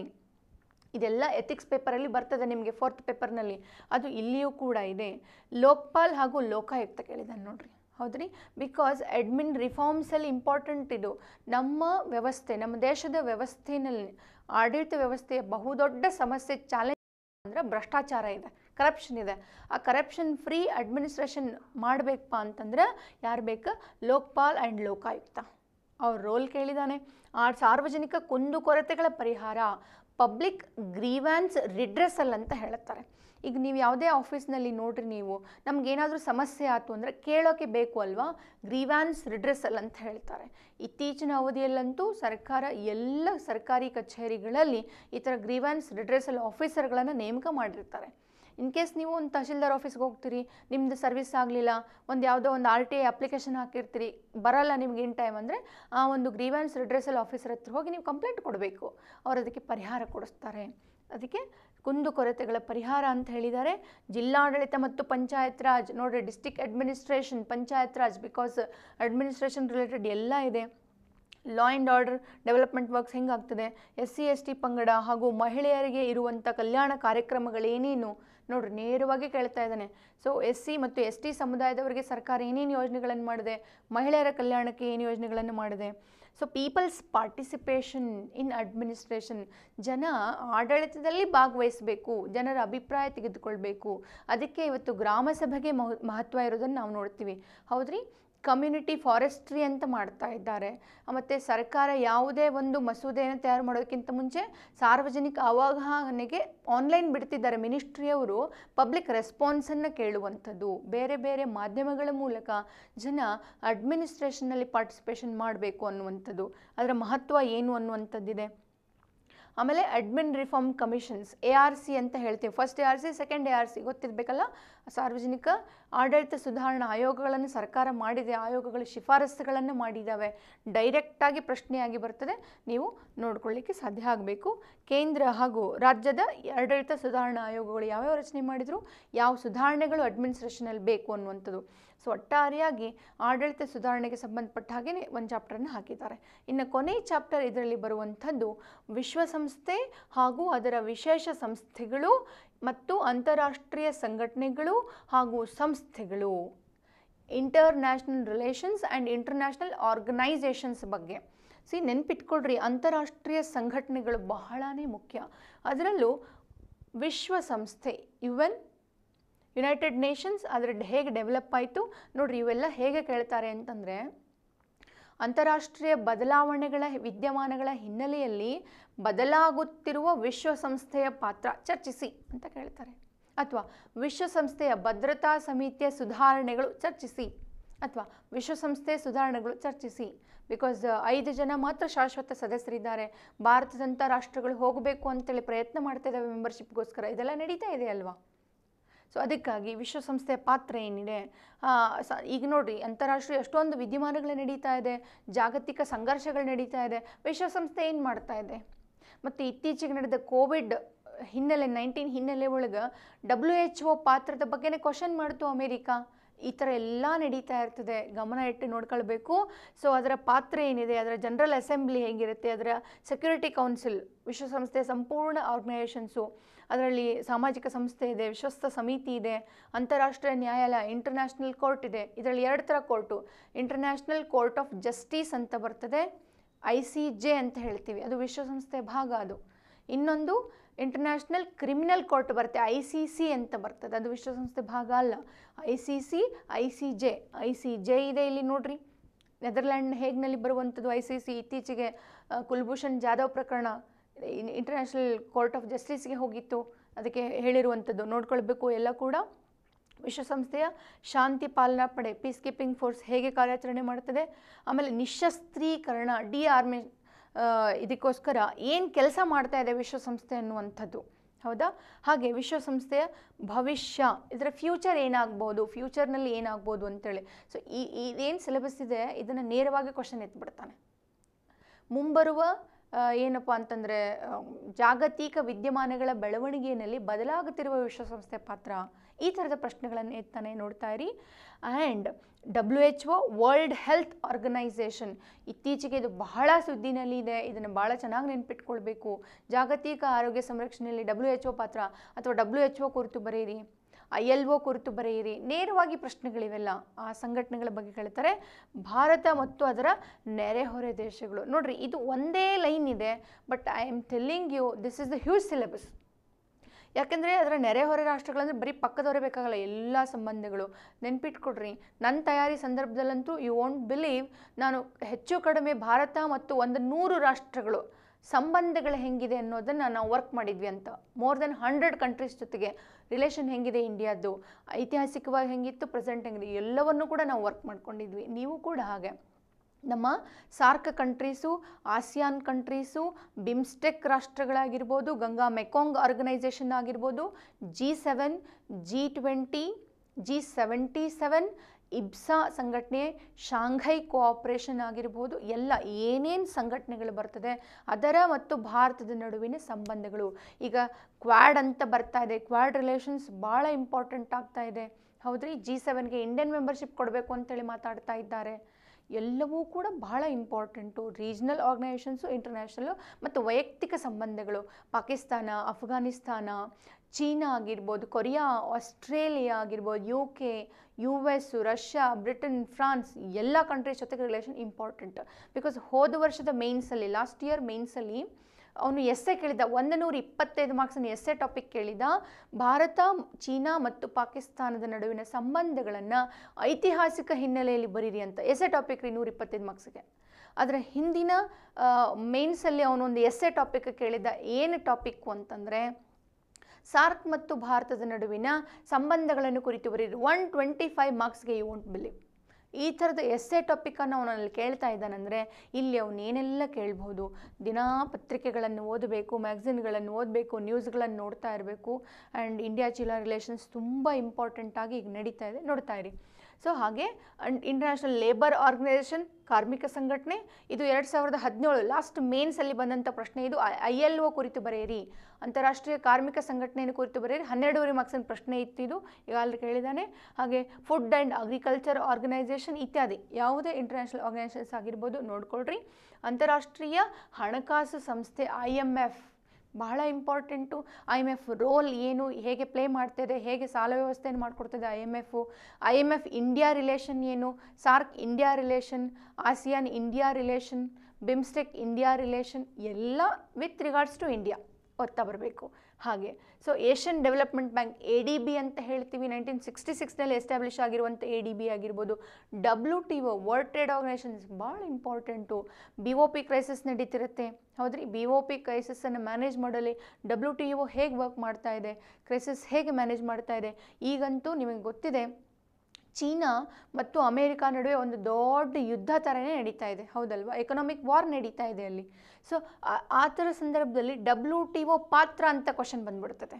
ಇದೆಲ್ಲ ಎಥಿಕ್ಸ್ ಪೇಪರಲ್ಲಿ ಬರ್ತದೆ ನಿಮಗೆ ಫೋರ್ತ್ ಪೇಪರ್ನಲ್ಲಿ ಅದು ಇಲ್ಲಿಯೂ ಕೂಡ ಇದೆ ಲೋಕ್ಪಾಲ್ ಹಾಗೂ ಲೋಕಾಯುಕ್ತ ಕೇಳಿದ್ದಾನೆ ನೋಡ್ರಿ ಹೌದ್ರಿ ಬಿಕಾಸ್ ಅಡ್ಮಿನ್ ರಿಫಾರ್ಮ್ಸಲ್ಲಿ ಇಂಪಾರ್ಟೆಂಟ್ ಇದು ನಮ್ಮ ವ್ಯವಸ್ಥೆ ನಮ್ಮ ದೇಶದ ವ್ಯವಸ್ಥೆಯಲ್ಲಿ ಆಡಳಿತ ವ್ಯವಸ್ಥೆಯ ಬಹುದೊಡ್ಡ ಸಮಸ್ಯೆ ಚಾಲೆಂಜ್ ಅಂದರೆ ಭ್ರಷ್ಟಾಚಾರ ಇದೆ ಕರಪ್ಷನ್ ಇದೆ ಆ ಕರಪ್ಷನ್ ಫ್ರೀ ಅಡ್ಮಿನಿಸ್ಟ್ರೇಷನ್ ಮಾಡಬೇಕಪ್ಪ ಅಂತಂದ್ರೆ ಯಾರು ಬೇಕು ಲೋಕ್ಪಾಲ್ ಆ್ಯಂಡ್ ಲೋಕಾಯುಕ್ತ ಅವ್ರ ರೋಲ್ ಕೇಳಿದ್ದಾನೆ ಆ ಸಾರ್ವಜನಿಕ ಕುಂದುಕೊರತೆಗಳ ಪರಿಹಾರ ಪಬ್ಲಿಕ್ ಗ್ರೀವ್ಯಾನ್ಸ್ ರಿಡ್ರೆಸಲ್ ಅಂತ ಹೇಳುತ್ತಾರೆ ಈಗ ನೀವು ಯಾವುದೇ ಆಫೀಸ್ನಲ್ಲಿ ನೋಡ್ರಿ ನೀವು ನಮಗೇನಾದರೂ ಸಮಸ್ಯೆ ಆಯಿತು ಅಂದರೆ ಕೇಳೋಕೆ ಬೇಕು ಅಲ್ವಾ ಗ್ರೀವ್ಯಾನ್ಸ್ ರಿಡ್ರೆಸಲ್ ಅಂತ ಹೇಳ್ತಾರೆ ಇತ್ತೀಚಿನ ಅವಧಿಯಲ್ಲಂತೂ ಸರ್ಕಾರ ಎಲ್ಲ ಸರ್ಕಾರಿ ಕಚೇರಿಗಳಲ್ಲಿ ಈ ಥರ ಗ್ರೀವ್ಯಾನ್ಸ್ ರಿಡ್ರೆಸಲ್ ಆಫೀಸರ್ಗಳನ್ನು ನೇಮಕ ಮಾಡಿರ್ತಾರೆ ಇನ್ ಕೇಸ್ ನೀವು ಒಂದು ತಹಶೀಲ್ದಾರ್ ಆಫೀಸ್ಗೆ ಹೋಗ್ತೀರಿ ನಿಮ್ಮದು ಸರ್ವಿಸ್ ಆಗಲಿಲ್ಲ ಒಂದು ಯಾವುದೋ ಒಂದು ಆರ್ ಟಿ ಐ ಅಪ್ಲಿಕೇಶನ್ ಹಾಕಿರ್ತೀರಿ ಬರಲ್ಲ ನಿಮ್ಗೆ ಇನ್ ಟೈಮ್ ಅಂದರೆ ಆ ಒಂದು ಗ್ರೀವ್ಯಾನ್ಸ್ ರಿಡ್ರೆಸಲ್ ಆಫೀಸರ್ ಹತ್ರ ಹೋಗಿ ನೀವು ಕಂಪ್ಲೇಂಟ್ ಕೊಡಬೇಕು ಅವ್ರು ಅದಕ್ಕೆ ಪರಿಹಾರ ಕೊಡಿಸ್ತಾರೆ ಅದಕ್ಕೆ ಕುಂದುಕೊರತೆಗಳ ಪರಿಹಾರ ಅಂತ ಹೇಳಿದ್ದಾರೆ ಜಿಲ್ಲಾಡಳಿತ ಮತ್ತು ಪಂಚಾಯತ್ ರಾಜ್ ನೋಡ್ರಿ district administration panchayat raj because administration related ಎಲ್ಲ ಇದೆ law and order development works ಹೆಂಗಾಗ್ತದೆ ಎಸ್ ಸಿ ಎಸ್ ಟಿ ಪಂಗಡ ಹಾಗೂ ಮಹಿಳೆಯರಿಗೆ ಇರುವಂಥ ಕಲ್ಯಾಣ ಕಾರ್ಯಕ್ರಮಗಳೇನೇನು ನೋಡ್ರಿ ನೇರವಾಗಿ ಕೇಳ್ತಾ ಇದ್ದಾನೆ ಸೊ ಎಸ್ ಸಿ ಮತ್ತು ಎಸ್ ಟಿ ಸಮುದಾಯದವರಿಗೆ ಸರ್ಕಾರ ಏನೇನು ಯೋಜನೆಗಳನ್ನು ಮಾಡಿದೆ ಮಹಿಳೆಯರ ಕಲ್ಯಾಣಕ್ಕೆ ಏನು ಯೋಜನೆಗಳನ್ನು ಮಾಡಿದೆ so people's participation in administration ಜನ ಆಡಳಿತದಲ್ಲಿ ಭಾಗವಹಿಸಬೇಕು ಜನರ ಅಭಿಪ್ರಾಯ ತೆಗೆದುಕೊಳ್ಬೇಕು ಅದಕ್ಕೆ ಇವತ್ತು ಗ್ರಾಮ ಸಭೆಗೆ ಮಹ ಮಹತ್ವ ಇರೋದನ್ನು ನಾವು ನೋಡ್ತೀವಿ ಹೌದ್ರಿ ಕಮ್ಯುನಿಟಿ ಫಾರೆಸ್ಟ್ರಿ ಅಂತ ಮಾಡ್ತಾ ಇದ್ದಾರೆ ಮತ್ತು ಸರ್ಕಾರ ಯಾವುದೇ ಒಂದು ಮಸೂದೆಯನ್ನು ತಯಾರು ಮಾಡೋದಕ್ಕಿಂತ ಮುಂಚೆ ಸಾರ್ವಜನಿಕ ಅವಗಾಹನೆಗೆ ಆನ್ಲೈನ್ ಬಿಡ್ತಿದ್ದಾರೆ ಮಿನಿಸ್ಟ್ರಿಯವರು ಪಬ್ಲಿಕ್ ರೆಸ್ಪಾನ್ಸನ್ನು ಕೇಳುವಂಥದ್ದು ಬೇರೆ ಬೇರೆ ಮಾಧ್ಯಮಗಳ ಮೂಲಕ ಜನ ಅಡ್ಮಿನಿಸ್ಟ್ರೇಷನ್ನಲ್ಲಿ ಪಾರ್ಟಿಸಿಪೇಷನ್ ಮಾಡಬೇಕು ಅನ್ನುವಂಥದ್ದು ಅದರ ಮಹತ್ವ ಏನು ಅನ್ನುವಂಥದ್ದಿದೆ ಆಮೇಲೆ admin reform commissions A R C ಅಂತ ಹೇಳ್ತೀವಿ first A R C second A R C ಗೊತ್ತಿರಬೇಕಲ್ಲ ಸಾರ್ವಜನಿಕ ಆಡಳಿತ ಸುಧಾರಣಾ ಆಯೋಗಗಳನ್ನು ಸರ್ಕಾರ ಮಾಡಿದೆ ಆಯೋಗಗಳು ಶಿಫಾರಸುಗಳನ್ನು ಮಾಡಿದ್ದಾವೆ ಡೈರೆಕ್ಟಾಗಿ ಪ್ರಶ್ನೆಯಾಗಿ ಬರ್ತದೆ ನೀವು ನೋಡ್ಕೊಳ್ಳಿಕ್ಕೆ ಸಾಧ್ಯ ಆಗಬೇಕು ಕೇಂದ್ರ ಹಾಗೂ ರಾಜ್ಯದ ಆಡಳಿತ ಸುಧಾರಣಾ ಆಯೋಗಗಳು ಯಾವ್ಯಾವ ರಚನೆ ಮಾಡಿದರು ಯಾವ ಸುಧಾರಣೆಗಳು ಅಡ್ಮಿನಿಸ್ಟ್ರೇಷನಲ್ಲಿ ಬೇಕು ಅನ್ನುವಂಥದ್ದು ಸೊ ಒಟ್ಟಾರೆಯಾಗಿ ಆಡಳಿತ ಸುಧಾರಣೆಗೆ ಸಂಬಂಧಪಟ್ಟ ಹಾಗೆ ಒಂದು ಚಾಪ್ಟರನ್ನು ಹಾಕಿದ್ದಾರೆ ಇನ್ನು ಕೊನೆ ಚಾಪ್ಟರ್ ಇದರಲ್ಲಿ ಬರುವಂಥದ್ದು ವಿಶ್ವಸಂಸ್ಥೆ ಹಾಗೂ ಅದರ ವಿಶೇಷ ಸಂಸ್ಥೆಗಳು ಮತ್ತು ಅಂತಾರಾಷ್ಟ್ರೀಯ ಸಂಘಟನೆಗಳು ಹಾಗೂ ಸಂಸ್ಥೆಗಳು international relations and international organisations ಬಗ್ಗೆ ಸಿ ನೆನ್ಪಿಟ್ಕೊಳ್ರಿ ಅಂತಾರಾಷ್ಟ್ರೀಯ ಸಂಘಟನೆಗಳು ಬಹಳನೇ ಮುಖ್ಯ ಅದರಲ್ಲೂ ವಿಶ್ವಸಂಸ್ಥೆ ಯು ಎನ್ ಯುನೈಟೆಡ್ ನೇಷನ್ಸ್ ಅದರ ಹೇಗೆ ಡೆವಲಪ್ ಆಯಿತು ನೋಡ್ರಿ ಇವೆಲ್ಲ ಹೇಗೆ ಕೇಳ್ತಾರೆ ಅಂತಂದರೆ ಅಂತಾರಾಷ್ಟ್ರೀಯ ಬದಲಾವಣೆಗಳ ವಿದ್ಯಮಾನಗಳ ಹಿನ್ನೆಲೆಯಲ್ಲಿ ಬದಲಾಗುತ್ತಿರುವ ವಿಶ್ವಸಂಸ್ಥೆಯ ಪಾತ್ರ ಚರ್ಚಿಸಿ ಅಂತ ಕೇಳ್ತಾರೆ ಅಥವಾ ವಿಶ್ವಸಂಸ್ಥೆಯ ಭದ್ರತಾ ಸಮಿತಿಯ ಸುಧಾರಣೆಗಳು ಚರ್ಚಿಸಿ ಅಥವಾ ವಿಶ್ವಸಂಸ್ಥೆಯ ಸುಧಾರಣೆಗಳು ಚರ್ಚಿಸಿ ಬಿಕಾಸ್ ಐದು ಜನ ಮಾತ್ರ ಶಾಶ್ವತ ಸದಸ್ಯರಿದ್ದಾರೆ ಭಾರತದಂಥ ರಾಷ್ಟ್ರಗಳು ಹೋಗಬೇಕು ಅಂತೇಳಿ ಪ್ರಯತ್ನ ಮಾಡ್ತಾ ಇದ್ದಾವೆ ಮೆಂಬರ್ಶಿಪ್ಗೋಸ್ಕರ ಇದೆಲ್ಲ ನಡೀತಾ ಇದೆ ಅಲ್ವಾ ಸೊ ಅದಕ್ಕಾಗಿ ವಿಶ್ವಸಂಸ್ಥೆಯ ಪಾತ್ರ ಏನಿದೆ ಸ ಈಗ ನೋಡಿರಿ ಅಂತಾರಾಷ್ಟ್ರೀಯ ಎಷ್ಟೊಂದು ವಿದ್ಯಮಾನಗಳು ನಡೀತಾ ಇದೆ ಜಾಗತಿಕ ಸಂಘರ್ಷಗಳು ನಡೀತಾ ಇದೆ ವಿಶ್ವಸಂಸ್ಥೆ ಏನು ಮಾಡ್ತಾ ಇದೆ ಮತ್ತು ಇತ್ತೀಚೆಗೆ ನಡೆದ ಕೋವಿಡ್ ಹಿನ್ನೆಲೆ ನೈನ್ಟೀನ್ ಹಿನ್ನೆಲೆ ಒಳಗೆ ಡಬ್ಲ್ಯೂ ಎಚ್ ಒ ಪಾತ್ರದ ಬಗ್ಗೆನೇ ಕ್ವಶನ್ ಮಾಡ್ತು ಅಮೇರಿಕಾ ಈ ಥರ ಎಲ್ಲ ನಡೀತಾ ಇರ್ತದೆ ಗಮನ ಇಟ್ಟು ನೋಡ್ಕೊಳ್ಬೇಕು ಸೊ ಅದರ ಪಾತ್ರ ಏನಿದೆ ಅದರ ಜನರಲ್ ಅಸೆಂಬ್ಲಿ ಹೇಗಿರುತ್ತೆ ಅದರ ಸೆಕ್ಯೂರಿಟಿ ಕೌನ್ಸಿಲ್ ವಿಶ್ವಸಂಸ್ಥೆಯ ಸಂಪೂರ್ಣ ಆರ್ಗನೈಸೇಷನ್ಸು ಅದರಲ್ಲಿ ಸಾಮಾಜಿಕ ಸಂಸ್ಥೆ ಇದೆ ವಿಶ್ವಸ್ತ ಸಮಿತಿ ಇದೆ ಅಂತಾರಾಷ್ಟ್ರೀಯ ನ್ಯಾಯಾಲಯ ಇಂಟರ್ನ್ಯಾಷನಲ್ ಕೋರ್ಟ್ ಇದೆ ಇದರಲ್ಲಿ ಎರಡು ಥರ court international court of justice ಅಂತ ಬರ್ತದೆ ಐ ಸಿ ಜೆ ಅಂತ ಹೇಳ್ತೀವಿ ಅದು ವಿಶ್ವಸಂಸ್ಥೆಯ ಭಾಗ ಅದು ಇನ್ನೊಂದು ಇಂಟರ್ನ್ಯಾಷನಲ್ ಕ್ರಿಮಿನಲ್ ಕೋರ್ಟ್ ಬರುತ್ತೆ ಐ ಸಿ ಸಿ ಅಂತ ಬರ್ತದೆ ಅದು ವಿಶ್ವಸಂಸ್ಥೆ ಭಾಗ ಅಲ್ಲ I C C I C J I C J ಇದೆ ಇಲ್ಲಿ ನೋಡ್ರಿ ನೆದರ್ಲ್ಯಾಂಡ್ ಹೇಗ್ನಲ್ಲಿ ಬರುವಂಥದ್ದು ಐ ಸಿ ಸಿ ಇತ್ತೀಚೆಗೆ ಆ, ಕುಲ್ಭೂಷಣ್ ಜಾಧವ್ ಪ್ರಕರಣ ಇಂಟರ್ನ್ಯಾಷನಲ್ ಕೋರ್ಟ್ ಆಫ್ ಜಸ್ಟಿಸ್ಗೆ ಹೋಗಿತ್ತು ಅದಕ್ಕೆ ಹೇಳಿರುವಂಥದ್ದು ನೋಡ್ಕೊಳ್ಬೇಕು ಎಲ್ಲ ಕೂಡ ವಿಶ್ವಸಂಸ್ಥೆಯ ಶಾಂತಿ ಪಾಲನಾ ಪಡೆ ಪೀಸ್ ಕೀಪಿಂಗ್ ಫೋರ್ಸ್ ಹೇಗೆ ಕಾರ್ಯಾಚರಣೆ ಮಾಡ್ತದೆ ಆಮೇಲೆ ನಿಶಸ್ತ್ರೀಕರಣ ಡಿ ಆರ್ಮಿ ಇದಕ್ಕೋಸ್ಕರ ಏನು ಕೆಲಸ ಮಾಡ್ತಾ ಇದೆ ವಿಶ್ವಸಂಸ್ಥೆ ಅನ್ನುವಂಥದ್ದು ಹೌದಾ ಹಾಗೆ ವಿಶ್ವಸಂಸ್ಥೆಯ ಭವಿಷ್ಯ ಇದರ ಫ್ಯೂಚರ್ ಏನಾಗ್ಬೋದು ಫ್ಯೂಚರ್ನಲ್ಲಿ ಏನಾಗ್ಬೋದು ಅಂತೇಳಿ ಸೊ ಈ ಇದೇನು ಸಿಲೆಬಸ್ ಇದೆ ಇದನ್ನು ನೇರವಾಗಿ ಕ್ವಶನ್ ಎತ್ಬಿಡ್ತಾನೆ ಮುಂಬರುವ ಆ, ಏನಪ್ಪ ಅಂತಂದರೆ ಜಾಗತಿಕ ವಿದ್ಯಮಾನಗಳ ಬೆಳವಣಿಗೆಯಲ್ಲಿ ಬದಲಾಗುತ್ತಿರುವ ವಿಶ್ವಸಂಸ್ಥೆ ಪಾತ್ರ ಈ ಥರದ ಪ್ರಶ್ನೆಗಳನ್ನು ಎತ್ತಾನೆ ನೋಡ್ತಾ ಇರಿ and W H O world health organisation ಇತ್ತೀಚೆಗೆ ಇದು ಬಹಳ ಸುದ್ದಿನಲ್ಲಿ ಇದೆ ಇದನ್ನು ಭಾಳ ಚೆನ್ನಾಗಿ ನೆನ್ಪಿಟ್ಕೊಳ್ಬೇಕು ಜಾಗತಿಕ ಆರೋಗ್ಯ ಸಂರಕ್ಷಣೆಯಲ್ಲಿ ಡಬ್ಲ್ಯೂ ಎಚ್ ಒ ಪಾತ್ರ ಅಥವಾ ಡಬ್ಲ್ಯೂ ಎಚ್ ಒ ಕುರಿತು ಬರೆಯಿರಿ ಐ ಎಲ್ ಒ ಕುರಿತು ಬರೆಯಿರಿ ನೇರವಾಗಿ ಪ್ರಶ್ನೆಗಳಿವೆಲ್ಲ ಆ ಸಂಘಟನೆಗಳ ಬಗ್ಗೆ ಹೇಳ್ತಾರೆ ಭಾರತ ಮತ್ತು ಅದರ ನೆರೆಹೊರೆ ದೇಶಗಳು ನೋಡ್ರಿ ಇದು ಒಂದೇ ಲೈನ್ ಇದೆ but I am telling you this is the huge syllabus ಯಾಕೆಂದರೆ ಅದರ ನೆರೆಹೊರೆ ರಾಷ್ಟ್ರಗಳಂದ್ರೆ ಬರೀ ಪಕ್ಕದವರೇ ಬೇಕಾಗಲ್ಲ ಎಲ್ಲ ಸಂಬಂಧಗಳು ನೆನ್ಪಿಟ್ಕೊಡ್ರಿ ನನ್ನ ತಯಾರಿ ಸಂದರ್ಭದಲ್ಲಂತೂ ಯು ವೋಂಟ್ ಬಿಲೀವ್ ನಾನು ಹೆಚ್ಚು ಕಡಿಮೆ ಭಾರತ ಮತ್ತು ಒಂದು ನೂರು ರಾಷ್ಟ್ರಗಳು ಸಂಬಂಧಗಳು ಹೆಂಗಿದೆ ಅನ್ನೋದನ್ನು ನಾವು ವರ್ಕ್ ಮಾಡಿದ್ವಿ ಅಂತ ಮೋರ್ ದೆನ್ ಹಂಡ್ರೆಡ್ ಕಂಟ್ರೀಸ್ ಜೊತೆಗೆ ರಿಲೇಷನ್ ಹೆಂಗಿದೆ ಇಂಡಿಯಾದ್ದು ಐತಿಹಾಸಿಕವಾಗಿ ಹೆಂಗಿತ್ತು ಪ್ರೆಸೆಂಟ್ ಹೆಂಗಿದೆ ಎಲ್ಲವನ್ನೂ ಕೂಡ ನಾವು ವರ್ಕ್ ಮಾಡ್ಕೊಂಡಿದ್ವಿ ನೀವು ಕೂಡ ಹಾಗೆ ನಮ್ಮ SAARC countries ASEAN countries BIMSTEC ರಾಷ್ಟ್ರಗಳಾಗಿರ್ಬೋದು ಗಂಗಾ ಮೆಕೋಂಗ್ ಆರ್ಗನೈಸೇಷನ್ ಆಗಿರ್ಬೋದು G seven G twenty G seventy seven IBSA ಸಂಘಟನೆ ಶಾಂಘೈ ಕೋಆಪ್ರೇಷನ್ ಆಗಿರ್ಬೋದು ಎಲ್ಲ ಏನೇನು ಸಂಘಟನೆಗಳು ಬರ್ತದೆ ಅದರ ಮತ್ತು ಭಾರತದ ನಡುವಿನ ಸಂಬಂಧಗಳು ಈಗ ಕ್ವಾಡ್ ಅಂತ ಬರ್ತಾ ಇದೆ ಕ್ವಾಡ್ ರಿಲೇಷನ್ಸ್ ಭಾಳ ಇಂಪಾರ್ಟೆಂಟ್ ಆಗ್ತಾ ಇದೆ ಹೌದ್ರಿ ಜಿ ಸೆವೆನ್ಗೆ ಇಂಡಿಯನ್ ಮೆಂಬರ್ಶಿಪ್ ಕೊಡಬೇಕು ಅಂತೇಳಿ ಮಾತಾಡ್ತಾ ಇದ್ದಾರೆ ಎಲ್ಲವೂ ಕೂಡ ಬಹಳ ಇಂಪಾರ್ಟೆಂಟು ರೀಜ್ನಲ್ ಆರ್ಗನೈಸೇಷನ್ಸು ಇಂಟರ್ನ್ಯಾಷನಲ್ಲು ಮತ್ತು ವೈಯಕ್ತಿಕ ಸಂಬಂಧಗಳು ಪಾಕಿಸ್ತಾನ ಅಫ್ಘಾನಿಸ್ತಾನ ಚೀನಾ ಆಗಿರ್ಬೋದು ಕೊರಿಯಾ ಆಸ್ಟ್ರೇಲಿಯಾ ಆಗಿರ್ಬೋದು U K U S Russia Britain France ಎಲ್ಲ ಕಂಟ್ರೀಸ್ ಜೊತೆಗೆ ರಿಲೇಷನ್ ಇಂಪಾರ್ಟೆಂಟ್ ಬಿಕಾಸ್ ಹೋದ ವರ್ಷದ ಮೇನ್ಸಲ್ಲಿ ಲಾಸ್ಟ್ ಇಯರ್ ಮೇನ್ಸಲ್ಲಿ ಅವನು ಎಸ್ಸೆ ಕೇಳಿದ ಒಂದು ನೂರ ಇಪ್ಪತ್ತೈದು ಮಾರ್ಕ್ಸನ್ನು ಎಸ್ಸೆ ಟಾಪಿಕ್ ಕೇಳಿದ ಭಾರತ ಚೀನಾ ಮತ್ತು ಪಾಕಿಸ್ತಾನದ ನಡುವಿನ ಸಂಬಂಧಗಳನ್ನು ಐತಿಹಾಸಿಕ ಹಿನ್ನೆಲೆಯಲ್ಲಿ ಬರೀರಿ ಅಂತ ಎಸ್ಸೆ ಟಾಪಿಕ್ ರೀ ನೂರ ಇಪ್ಪತ್ತೈದು ಮಾರ್ಕ್ಸ್ಗೆ ಅದರ ಹಿಂದಿನ ಮೇನ್ಸಲ್ಲಿ ಅವನೊಂದು ಎಸ್ಸೆ ಟಾಪಿಕ್ ಕೇಳಿದ ಏನು ಟಾಪಿಕ್ಕು ಅಂತಂದರೆ ಸಾರ್ಕ್ ಮತ್ತು ಭಾರತದ ನಡುವಿನ ಸಂಬಂಧಗಳನ್ನು ಕುರಿತು ಬರೀರಿ ಒನ್ ಟ್ವೆಂಟಿ ಫೈವ್ ಮಾರ್ಕ್ಸ್ಗೆ ಯು ವೋಂಟ್ ಬಿಲೀವ್ ಈ ಥರದ ಎಸ್ಸೆ ಟಾಪಿಕನ್ನು ಅವನಲ್ಲಿ ಕೇಳ್ತಾ ಇದ್ದಾನಂದರೆ ಇಲ್ಲಿ ಅವನು ಏನೆಲ್ಲ ಕೇಳ್ಬೋದು ದಿನಾ ಪತ್ರಿಕೆಗಳನ್ನು ಓದಬೇಕು ಮ್ಯಾಗ್ಝಿನ್ಗಳನ್ನು ಓದಬೇಕು ನ್ಯೂಸ್ಗಳನ್ನು ನೋಡ್ತಾ ಇರಬೇಕು ಆ್ಯಂಡ್ ಇಂಡಿಯಾ ಚೀನಾ ರಿಲೇಷನ್ಸ್ ತುಂಬ ಇಂಪಾರ್ಟೆಂಟ್ ಆಗಿ ಈಗ ನಡೀತಾ ಇದೆ ನೋಡ್ತಾ ಇರಿ ಸೊ ಹಾಗೆ ಇಂಟರ್ನ್ಯಾಷನಲ್ ಲೇಬರ್ ಆರ್ಗನೈಸೇಷನ್ ಕಾರ್ಮಿಕ ಸಂಘಟನೆ ಇದು ಎರಡು ಸಾವಿರದ ಹದಿನೇಳು ಲಾಸ್ಟ್ ಮೇನ್ಸಲ್ಲಿ ಬಂದಂಥ ಪ್ರಶ್ನೆ ಇದು ಐ ಎಲ್ ಒ ಕುರಿತು ಬರೆಯಿರಿ ಅಂತಾರಾಷ್ಟ್ರೀಯ ಕಾರ್ಮಿಕ ಸಂಘಟನೆಯನ್ನು ಕುರಿತು ಬರೆಯಿರಿ ಹನ್ನೆರಡೂವರೆ ಮಾರ್ಕ್ಸಿನ ಪ್ರಶ್ನೆ ಇತ್ತು ಇದು ಈಗ ಅಲ್ಲಿ ಕೇಳಿದ್ದಾನೆ ಹಾಗೆ ಫುಡ್ ಆ್ಯಂಡ್ ಅಗ್ರಿಕಲ್ಚರ್ ಆರ್ಗನೈಸೇಷನ್ ಇತ್ಯಾದಿ ಯಾವುದೇ ಇಂಟರ್ನ್ಯಾಷನಲ್ ಆರ್ಗನೈಸೇಷನ್ಸ್ ಆಗಿರ್ಬೋದು ನೋಡ್ಕೊಳ್ರಿ ಅಂತಾರಾಷ್ಟ್ರೀಯ ಹಣಕಾಸು ಸಂಸ್ಥೆ ಐ ಎಮ್ ಎಫ್ ಬಹಳ important I M F role ಏನು ಹೇಗೆ ಪ್ಲೇ ಮಾಡ್ತಿದೆ ಹೇಗೆ ಸಾಲ ವ್ಯವಸ್ಥೆಯನ್ನು ಮಾಡಿಕೊಡ್ತದೆ I M F I M F India relation ಏನು SAARC India relation ASEAN India relation BIMSTEC India relation ಎಲ್ಲ ವಿತ್ ರಿಗಾರ್ಡ್ಸ್ ಟು ಇಂಡಿಯಾ ಓದ್ತಾ ಬರಬೇಕು ಹಾಗೆ so Asian development bank A D B ಅಂತ ಹೇಳ್ತೀವಿ ನೈನ್ಟೀನ್ ಸಿಕ್ಸ್ಟಿ ಸಿಕ್ಸ್ನಲ್ಲಿ ಎಸ್ಟಾಬ್ಲಿಷ್ ಆಗಿರುವಂಥ A D B ಆಗಿರ್ಬೋದು W T O world trade organisations ಭಾಳ important B O P crisis ನಡೀತಿರುತ್ತೆ ಹೌದ್ರಿ ಬಿ ಒ ಪಿ ಕ್ರೈಸಿಸನ್ನು ಮ್ಯಾನೇಜ್ ಮಾಡಲಿ ಡಬ್ಲ್ಯೂ ಟಿ ಒ ಹೇಗೆ ವರ್ಕ್ ಮಾಡ್ತಾ ಇದೆ ಕ್ರೈಸಿಸ್ ಹೇಗೆ ಮ್ಯಾನೇಜ್ ಮಾಡ್ತಾ ಇದೆ ಈಗಂತೂ ನಿಮಗೆ ಗೊತ್ತಿದೆ ಚೀನಾ ಮತ್ತು ಅಮೇರಿಕ ನಡುವೆ ಒಂದು ದೊಡ್ಡ ಯುದ್ಧ ಥರನೇ ನಡೀತಾ ಇದೆ ಹೌದಲ್ವಾ ಎಕನಾಮಿಕ್ ವಾರ್ ನಡೀತಾ ಇದೆ ಅಲ್ಲಿ ಸೊ ಆ ಥರ ಸಂದರ್ಭದಲ್ಲಿ ಡಬ್ಲ್ಯೂ ಟಿ ಒ ಪಾತ್ರ ಅಂತ ಕ್ವಶನ್ ಬಂದ್ಬಿಡ್ತದೆ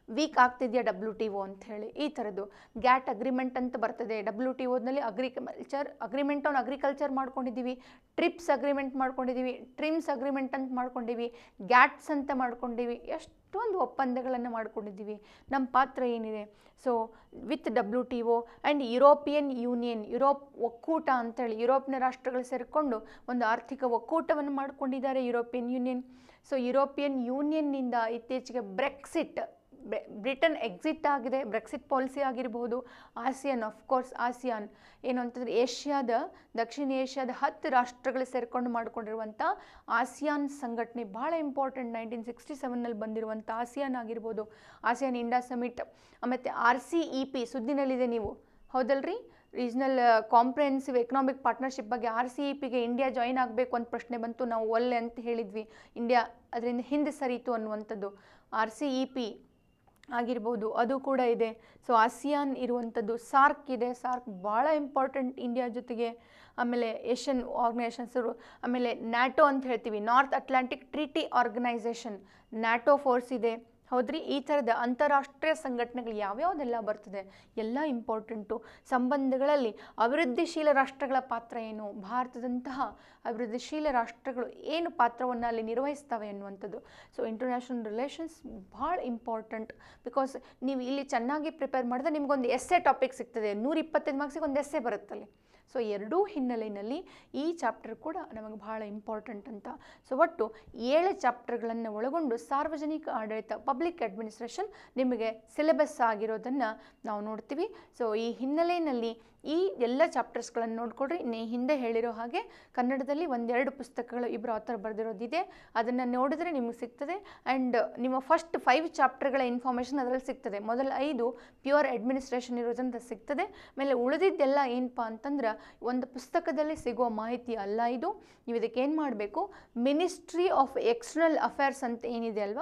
ವೀಕ್ ಆಗ್ತಿದೆಯಾ ಡಬ್ಲ್ಯೂ ಟಿ ಒ ಅಂತ ಹೇಳಿ ಈ ಥರದ್ದು ಗ್ಯಾಟ್ ಅಗ್ರಿಮೆಂಟ್ ಅಂತ ಬರ್ತದೆ ಡಬ್ಲ್ಯೂ ಟಿ ಒದಲ್ಲಿ ಅಗ್ರಿಕಲ್ಚರ್ ಅಗ್ರಿಮೆಂಟ್ ಆನ್ ಅಗ್ರಿಕಲ್ಚರ್ ಮಾಡ್ಕೊಂಡಿದ್ದೀವಿ ಟ್ರಿಪ್ಸ್ ಅಗ್ರಿಮೆಂಟ್ ಮಾಡ್ಕೊಂಡಿದ್ದೀವಿ ಟ್ರಿಮ್ಸ್ ಅಗ್ರಿಮೆಂಟ್ ಅಂತ ಮಾಡ್ಕೊಂಡಿವಿ ಗ್ಯಾಟ್ಸ್ ಅಂತ ಮಾಡ್ಕೊಂಡಿವಿ ಎಷ್ಟೊಂದು ಒಪ್ಪಂದಗಳನ್ನು ಮಾಡ್ಕೊಂಡಿದ್ದೀವಿ ನಮ್ಮ ಪಾತ್ರ ಏನಿದೆ so with W T O and European Union Europe ಒಕ್ಕೂಟ ಅಂತೇಳಿ ಯುರೋಪ್ನ ರಾಷ್ಟ್ರಗಳು ಸೇರಿಕೊಂಡು ಒಂದು ಆರ್ಥಿಕ ಒಕ್ಕೂಟವನ್ನು ಮಾಡ್ಕೊಂಡಿದ್ದಾರೆ ಯುರೋಪಿಯನ್ ಯೂನಿಯನ್ ಸೊ ಯುರೋಪಿಯನ್ ಯೂನಿಯನ್ನಿಂದ ಇತ್ತೀಚೆಗೆ ಬ್ರೆಕ್ಸಿಟ್ ಬ್ರಿಟನ್ ಎಕ್ಸಿಟ್ ಆಗಿದೆ ಬ್ರೆಕ್ಸಿಟ್ ಪಾಲಿಸಿ ಆಗಿರಬಹುದು ಆಸಿಯಾನ್ ಕೋರ್ಸ್ ಆಸಿಯಾನ್ ಏನು ಅಂತಂದರೆ ಏಷ್ಯಾದ ದಕ್ಷಿಣ ಏಷ್ಯಾದ ಹತ್ತು ರಾಷ್ಟ್ರಗಳು ಸೇರಿಕೊಂಡು ಮಾಡಿಕೊಂಡಿರುವಂಥ ಆಸಿಯಾನ್ ಸಂಘಟನೆ ಭಾಳ ಇಂಪಾರ್ಟೆಂಟ್ ನೈನ್ಟೀನ್ ಸಿಕ್ಸ್ಟಿ ಸೆವೆನ್ನಲ್ಲಿ ಬಂದಿರುವಂಥ ಆಸಿಯಾನ್ ಆಗಿರ್ಬೋದು ಆಸಿಯಾನ್ ಇಂಡಾ ಸಮಿಟ್ ಮತ್ತು ಆರ್ ಸಿ ಇ ಪಿ ಸುದ್ದಿನಲ್ಲಿದೆ ನೀವು ಹೌದಲ್ರಿ ರೀಜ್ನಲ್ ಕಾಂಪ್ರಿಹೆನ್ಸಿವ್ ಎಕನಾಮಿಕ್ ಪಾರ್ಟ್ನರ್ಶಿಪ್ ಬಗ್ಗೆ ಆರ್ ಸಿ ಇ ಪಿಗೆ ಇಂಡಿಯಾ ಜಾಯಿನ್ ಆಗಬೇಕು ಅಂತ ಪ್ರಶ್ನೆ ಬಂತು ನಾವು ಒಲ್ಲೆ ಅಂತ ಹೇಳಿದ್ವಿ ಇಂಡಿಯಾ ಅದರಿಂದ ಹಿಂದೆ ಸರಿಯಿತು ಅನ್ನುವಂಥದ್ದು ಆರ್ ಸಿ ಇ ಪಿ ಆಗಿರ್ಬೋದು ಅದು ಕೂಡ ಇದೆ ಸೊ ಆಸಿಯಾನ್ ಇರುವಂಥದ್ದು ಸಾರ್ಕ್ ಇದೆ ಸಾರ್ಕ್ ಭಾಳ ಇಂಪಾರ್ಟೆಂಟ್ ಇಂಡಿಯಾ ಜೊತೆಗೆ ಆಮೇಲೆ ಏಷ್ಯನ್ ಆರ್ಗನೈಸೇಷನ್ಸರು ಆಮೇಲೆ ನ್ಯಾಟೋ ಅಂತ ಹೇಳ್ತೀವಿ North Atlantic Treaty Organisation NATO force ಇದೆ ಹೌದ್ರಿ ಈ ಥರದ ಅಂತಾರಾಷ್ಟ್ರೀಯ ಸಂಘಟನೆಗಳು ಯಾವ್ಯಾವುದೆಲ್ಲ ಬರ್ತದೆ ಎಲ್ಲ ಇಂಪಾರ್ಟೆಂಟು ಸಂಬಂಧಗಳಲ್ಲಿ ಅಭಿವೃದ್ಧಿಶೀಲ ರಾಷ್ಟ್ರಗಳ ಪಾತ್ರ ಏನು ಭಾರತದಂತಹ ಅಭಿವೃದ್ಧಿಶೀಲ ರಾಷ್ಟ್ರಗಳು ಏನು ಪಾತ್ರವನ್ನು ಅಲ್ಲಿ ನಿರ್ವಹಿಸ್ತವೆ ಅನ್ನುವಂಥದ್ದು ಸೊ ಇಂಟರ್ನ್ಯಾಷನಲ್ ರಿಲೇಷನ್ಸ್ ಭಾಳ ಇಂಪಾರ್ಟೆಂಟ್ ಬಿಕಾಸ್ ನೀವು ಇಲ್ಲಿ ಚೆನ್ನಾಗಿ ಪ್ರಿಪೇರ್ ಮಾಡಿದ್ರೆ ನಿಮ್ಗೊಂದು ಎಸ್ಸೆ ಟಾಪಿಕ್ ಸಿಗ್ತದೆ ನೂರ ಇಪ್ಪತ್ತೈದು ಮಾರ್ಕ್ಸಿಗೆ ಒಂದು ಎಸ್ಸೆ ಬರುತ್ತಲ್ಲಿ ಸೊ ಎರಡೂ ಹಿನ್ನೆಲೆಯಲ್ಲಿ ಈ ಚಾಪ್ಟರ್ ಕೂಡ ನಮಗೆ ಬಹಳ ಇಂಪಾರ್ಟೆಂಟ್ ಅಂತ ಸೊ ಒಟ್ಟು ಏಳು ಚಾಪ್ಟರ್ಗಳನ್ನು ಒಳಗೊಂಡು ಸಾರ್ವಜನಿಕ ಆಡಳಿತ ಪಬ್ಲಿಕ್ ಅಡ್ಮಿನಿಸ್ಟ್ರೇಷನ್ ನಿಮಗೆ ಸಿಲೆಬಸ್ ಆಗಿರೋದನ್ನು ನಾವು ನೋಡ್ತೀವಿ ಸೊ ಈ ಹಿನ್ನೆಲೆಯಲ್ಲಿ ಈ ಎಲ್ಲ ಚಾಪ್ಟರ್ಸ್ಗಳನ್ನು ನೋಡ್ಕೊಡ್ರಿ ನೀ ಹಿಂದೆ ಹೇಳಿರೋ ಹಾಗೆ ಕನ್ನಡದಲ್ಲಿ ಒಂದೆರಡು ಪುಸ್ತಕಗಳು ಇಬ್ಬರು ಆಥರ್ ಬರೆದಿರೋದಿದೆ ಅದನ್ನು ನೋಡಿದ್ರೆ ನಿಮಗೆ ಸಿಗ್ತದೆ ಆ್ಯಂಡ್ ನಿಮ್ಮ ಫಸ್ಟ್ ಫೈವ್ ಚಾಪ್ಟರ್ಗಳ ಇನ್ಫಾರ್ಮೇಷನ್ ಅದರಲ್ಲಿ ಸಿಗ್ತದೆ ಮೊದಲ ಐದು ಪ್ಯೂರ್ ಅಡ್ಮಿನಿಸ್ಟ್ರೇಷನ್ ಇರೋದ್ರಿಂದ ಸಿಗ್ತದೆ ಆಮೇಲೆ ಉಳಿದಿದ್ದೆಲ್ಲ ಏನಪ್ಪ ಅಂತಂದ್ರೆ ಒಂದು ಪುಸ್ತಕದಲ್ಲಿ ಸಿಗುವ ಮಾಹಿತಿ ಅಲ್ಲ ಇದು ನೀವು ಇದಕ್ಕೆ ಏನು ಮಾಡಬೇಕು ಮಿನಿಸ್ಟ್ರಿ ಆಫ್ ಎಕ್ಸ್ಟರ್ನಲ್ ಅಫೇರ್ಸ್ ಅಂತ ಏನಿದೆ ಅಲ್ವಾ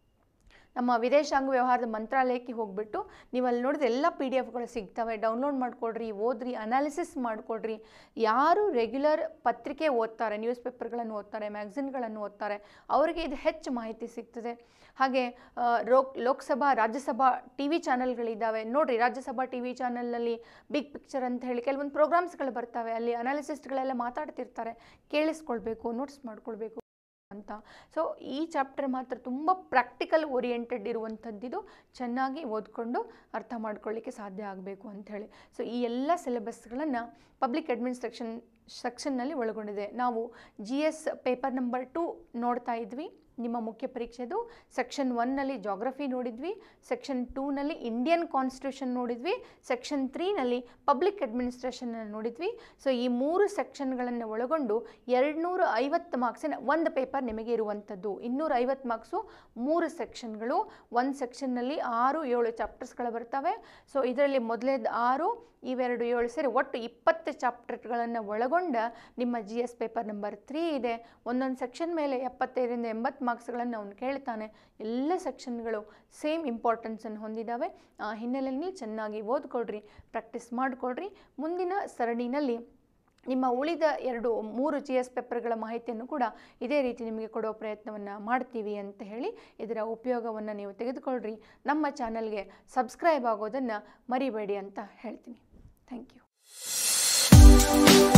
ನಮ್ಮ ವಿದೇಶಾಂಗ ವ್ಯವಹಾರದ ಮಂತ್ರಾಲಯಕ್ಕೆ ಹೋಗ್ಬಿಟ್ಟು ನೀವು ಅಲ್ಲಿ ನೋಡಿದ್ರೆ ಎಲ್ಲ ಪಿ ಡಿ ಎಫ್ಗಳು ಸಿಗ್ತವೆ ಡೌನ್ಲೋಡ್ ಮಾಡ್ಕೊಡ್ರಿ ಓದ್ರಿ ಅನಾಲಿಸಿಸ್ ಮಾಡ್ಕೊಡ್ರಿ ಯಾರು ರೆಗ್ಯುಲರ್ ಪತ್ರಿಕೆ ಓದ್ತಾರೆ ನ್ಯೂಸ್ ಪೇಪರ್ಗಳನ್ನು ಓದ್ತಾರೆ ಮ್ಯಾಗ್ಝಿನ್ಗಳನ್ನು ಓದ್ತಾರೆ ಅವರಿಗೆ ಇದು ಹೆಚ್ಚು ಮಾಹಿತಿ ಸಿಗ್ತದೆ ಹಾಗೆ ರೋಕ್ ಲೋಕಸಭಾ ರಾಜ್ಯಸಭಾ ಟಿ ವಿ ಚಾನಲ್ಗಳಿದ್ದಾವೆ ನೋಡಿರಿ ರಾಜ್ಯಸಭಾ ಟಿ ವಿ ಚಾನಲ್ನಲ್ಲಿ ಬಿಗ್ ಪಿಕ್ಚರ್ ಅಂತ ಹೇಳಿ ಕೆಲವೊಂದು ಪ್ರೋಗ್ರಾಮ್ಸ್ಗಳು ಬರ್ತವೆ ಅಲ್ಲಿ ಅನಾಲಿಸಿಸ್ಟ್ಗಳೆಲ್ಲ ಮಾತಾಡ್ತಿರ್ತಾರೆ ಕೇಳಿಸ್ಕೊಳ್ಬೇಕು ನೋಟ್ಸ್ ಮಾಡ್ಕೊಳ್ಬೇಕು ಅಂತ ಸೊ ಈ ಚಾಪ್ಟರ್ ಮಾತ್ರ ತುಂಬ ಪ್ರಾಕ್ಟಿಕಲ್ ಓರಿಯೆಂಟೆಡ್ ಇರುವಂಥದ್ದಿದು ಚೆನ್ನಾಗಿ ಓದ್ಕೊಂಡು ಅರ್ಥ ಮಾಡ್ಕೊಳ್ಳಿಕ್ಕೆ ಸಾಧ್ಯ ಆಗಬೇಕು ಅಂಥೇಳಿ ಸೊ ಈ ಎಲ್ಲ ಸಿಲೆಬಸ್ಗಳನ್ನು ಪಬ್ಲಿಕ್ ಅಡ್ಮಿನಿಸ್ಟ್ರೇಷನ್ ಸೆಕ್ಷನ್ನಲ್ಲಿ ಒಳಗೊಂಡಿದೆ ನಾವು G S paper number two ನೋಡ್ತಾ ಇದ್ವಿ ನಿಮ್ಮ ಮುಖ್ಯ ಪರೀಕ್ಷೆದು ಸೆಕ್ಷನ್ ಒನ್ನಲ್ಲಿ ಜಾಗ್ರಫಿ ನೋಡಿದ್ವಿ ಸೆಕ್ಷನ್ ಟೂನಲ್ಲಿ ಇಂಡಿಯನ್ ಕಾನ್ಸ್ಟಿಟ್ಯೂಷನ್ ನೋಡಿದ್ವಿ ಸೆಕ್ಷನ್ ತ್ರೀನಲ್ಲಿ ಪಬ್ಲಿಕ್ ಅಡ್ಮಿನಿಸ್ಟ್ರೇಷನ್ ನೋಡಿದ್ವಿ ಸೊ ಈ ಮೂರು ಸೆಕ್ಷನ್ಗಳನ್ನು ಒಳಗೊಂಡು ಎರಡುನೂರ ಐವತ್ತು ಮಾರ್ಕ್ಸಿನ ಒಂದು ಪೇಪರ್ ನಿಮಗೆ ಇರುವಂಥದ್ದು ಇನ್ನೂರ ಐವತ್ತು ಮಾರ್ಕ್ಸು ಮೂರು ಸೆಕ್ಷನ್ಗಳು ಒಂದು ಸೆಕ್ಷನ್ನಲ್ಲಿ ಆರು ಏಳು ಚಾಪ್ಟರ್ಸ್ಗಳು ಬರ್ತವೆ ಸೊ ಇದರಲ್ಲಿ ಮೊದಲೇದು ಆರು ಇವೆರಡು ಏಳು ಸೇರಿ ಒಟ್ಟು ಇಪ್ಪತ್ತು ಚಾಪ್ಟರ್ಗಳನ್ನು ಒಳಗೊಂಡ ನಿಮ್ಮ G S paper number three ಇದೆ ಒಂದೊಂದು ಸೆಕ್ಷನ್ ಮೇಲೆ ಎಪ್ಪತ್ತೈದರಿಂದ ಎಂಬತ್ತು ಮಾರ್ಕ್ಸ್ಗಳನ್ನು ಅವನು ಕೇಳ್ತಾನೆ ಎಲ್ಲ ಸೆಕ್ಷನ್ಗಳು ಸೇಮ್ ಇಂಪಾರ್ಟೆನ್ಸನ್ನು ಹೊಂದಿದ್ದಾವೆ ಆ ಹಿನ್ನೆಲೆಯಲ್ಲಿ ಚೆನ್ನಾಗಿ ಓದ್ಕೊಡ್ರಿ ಪ್ರಾಕ್ಟೀಸ್ ಮಾಡಿಕೊಡ್ರಿ ಮುಂದಿನ ಸರಣಿನಲ್ಲಿ ನಿಮ್ಮ ಉಳಿದ ಎರಡು ಮೂರು ಜಿ ಎಸ್ ಪೇಪರ್ಗಳ ಮಾಹಿತಿಯನ್ನು ಕೂಡ ಇದೇ ರೀತಿ ನಿಮಗೆ ಕೊಡೋ ಪ್ರಯತ್ನವನ್ನು ಮಾಡ್ತೀವಿ ಅಂತ ಹೇಳಿ ಇದರ ಉಪಯೋಗವನ್ನು ನೀವು ತೆಗೆದುಕೊಳ್ಳ್ರಿ ನಮ್ಮ ಚಾನಲ್ಗೆ ಸಬ್ಸ್ಕ್ರೈಬ್ ಆಗೋದನ್ನು ಮರಿಬೇಡಿ ಅಂತ ಹೇಳ್ತೀನಿ ಥ್ಯಾಂಕ್ ಯು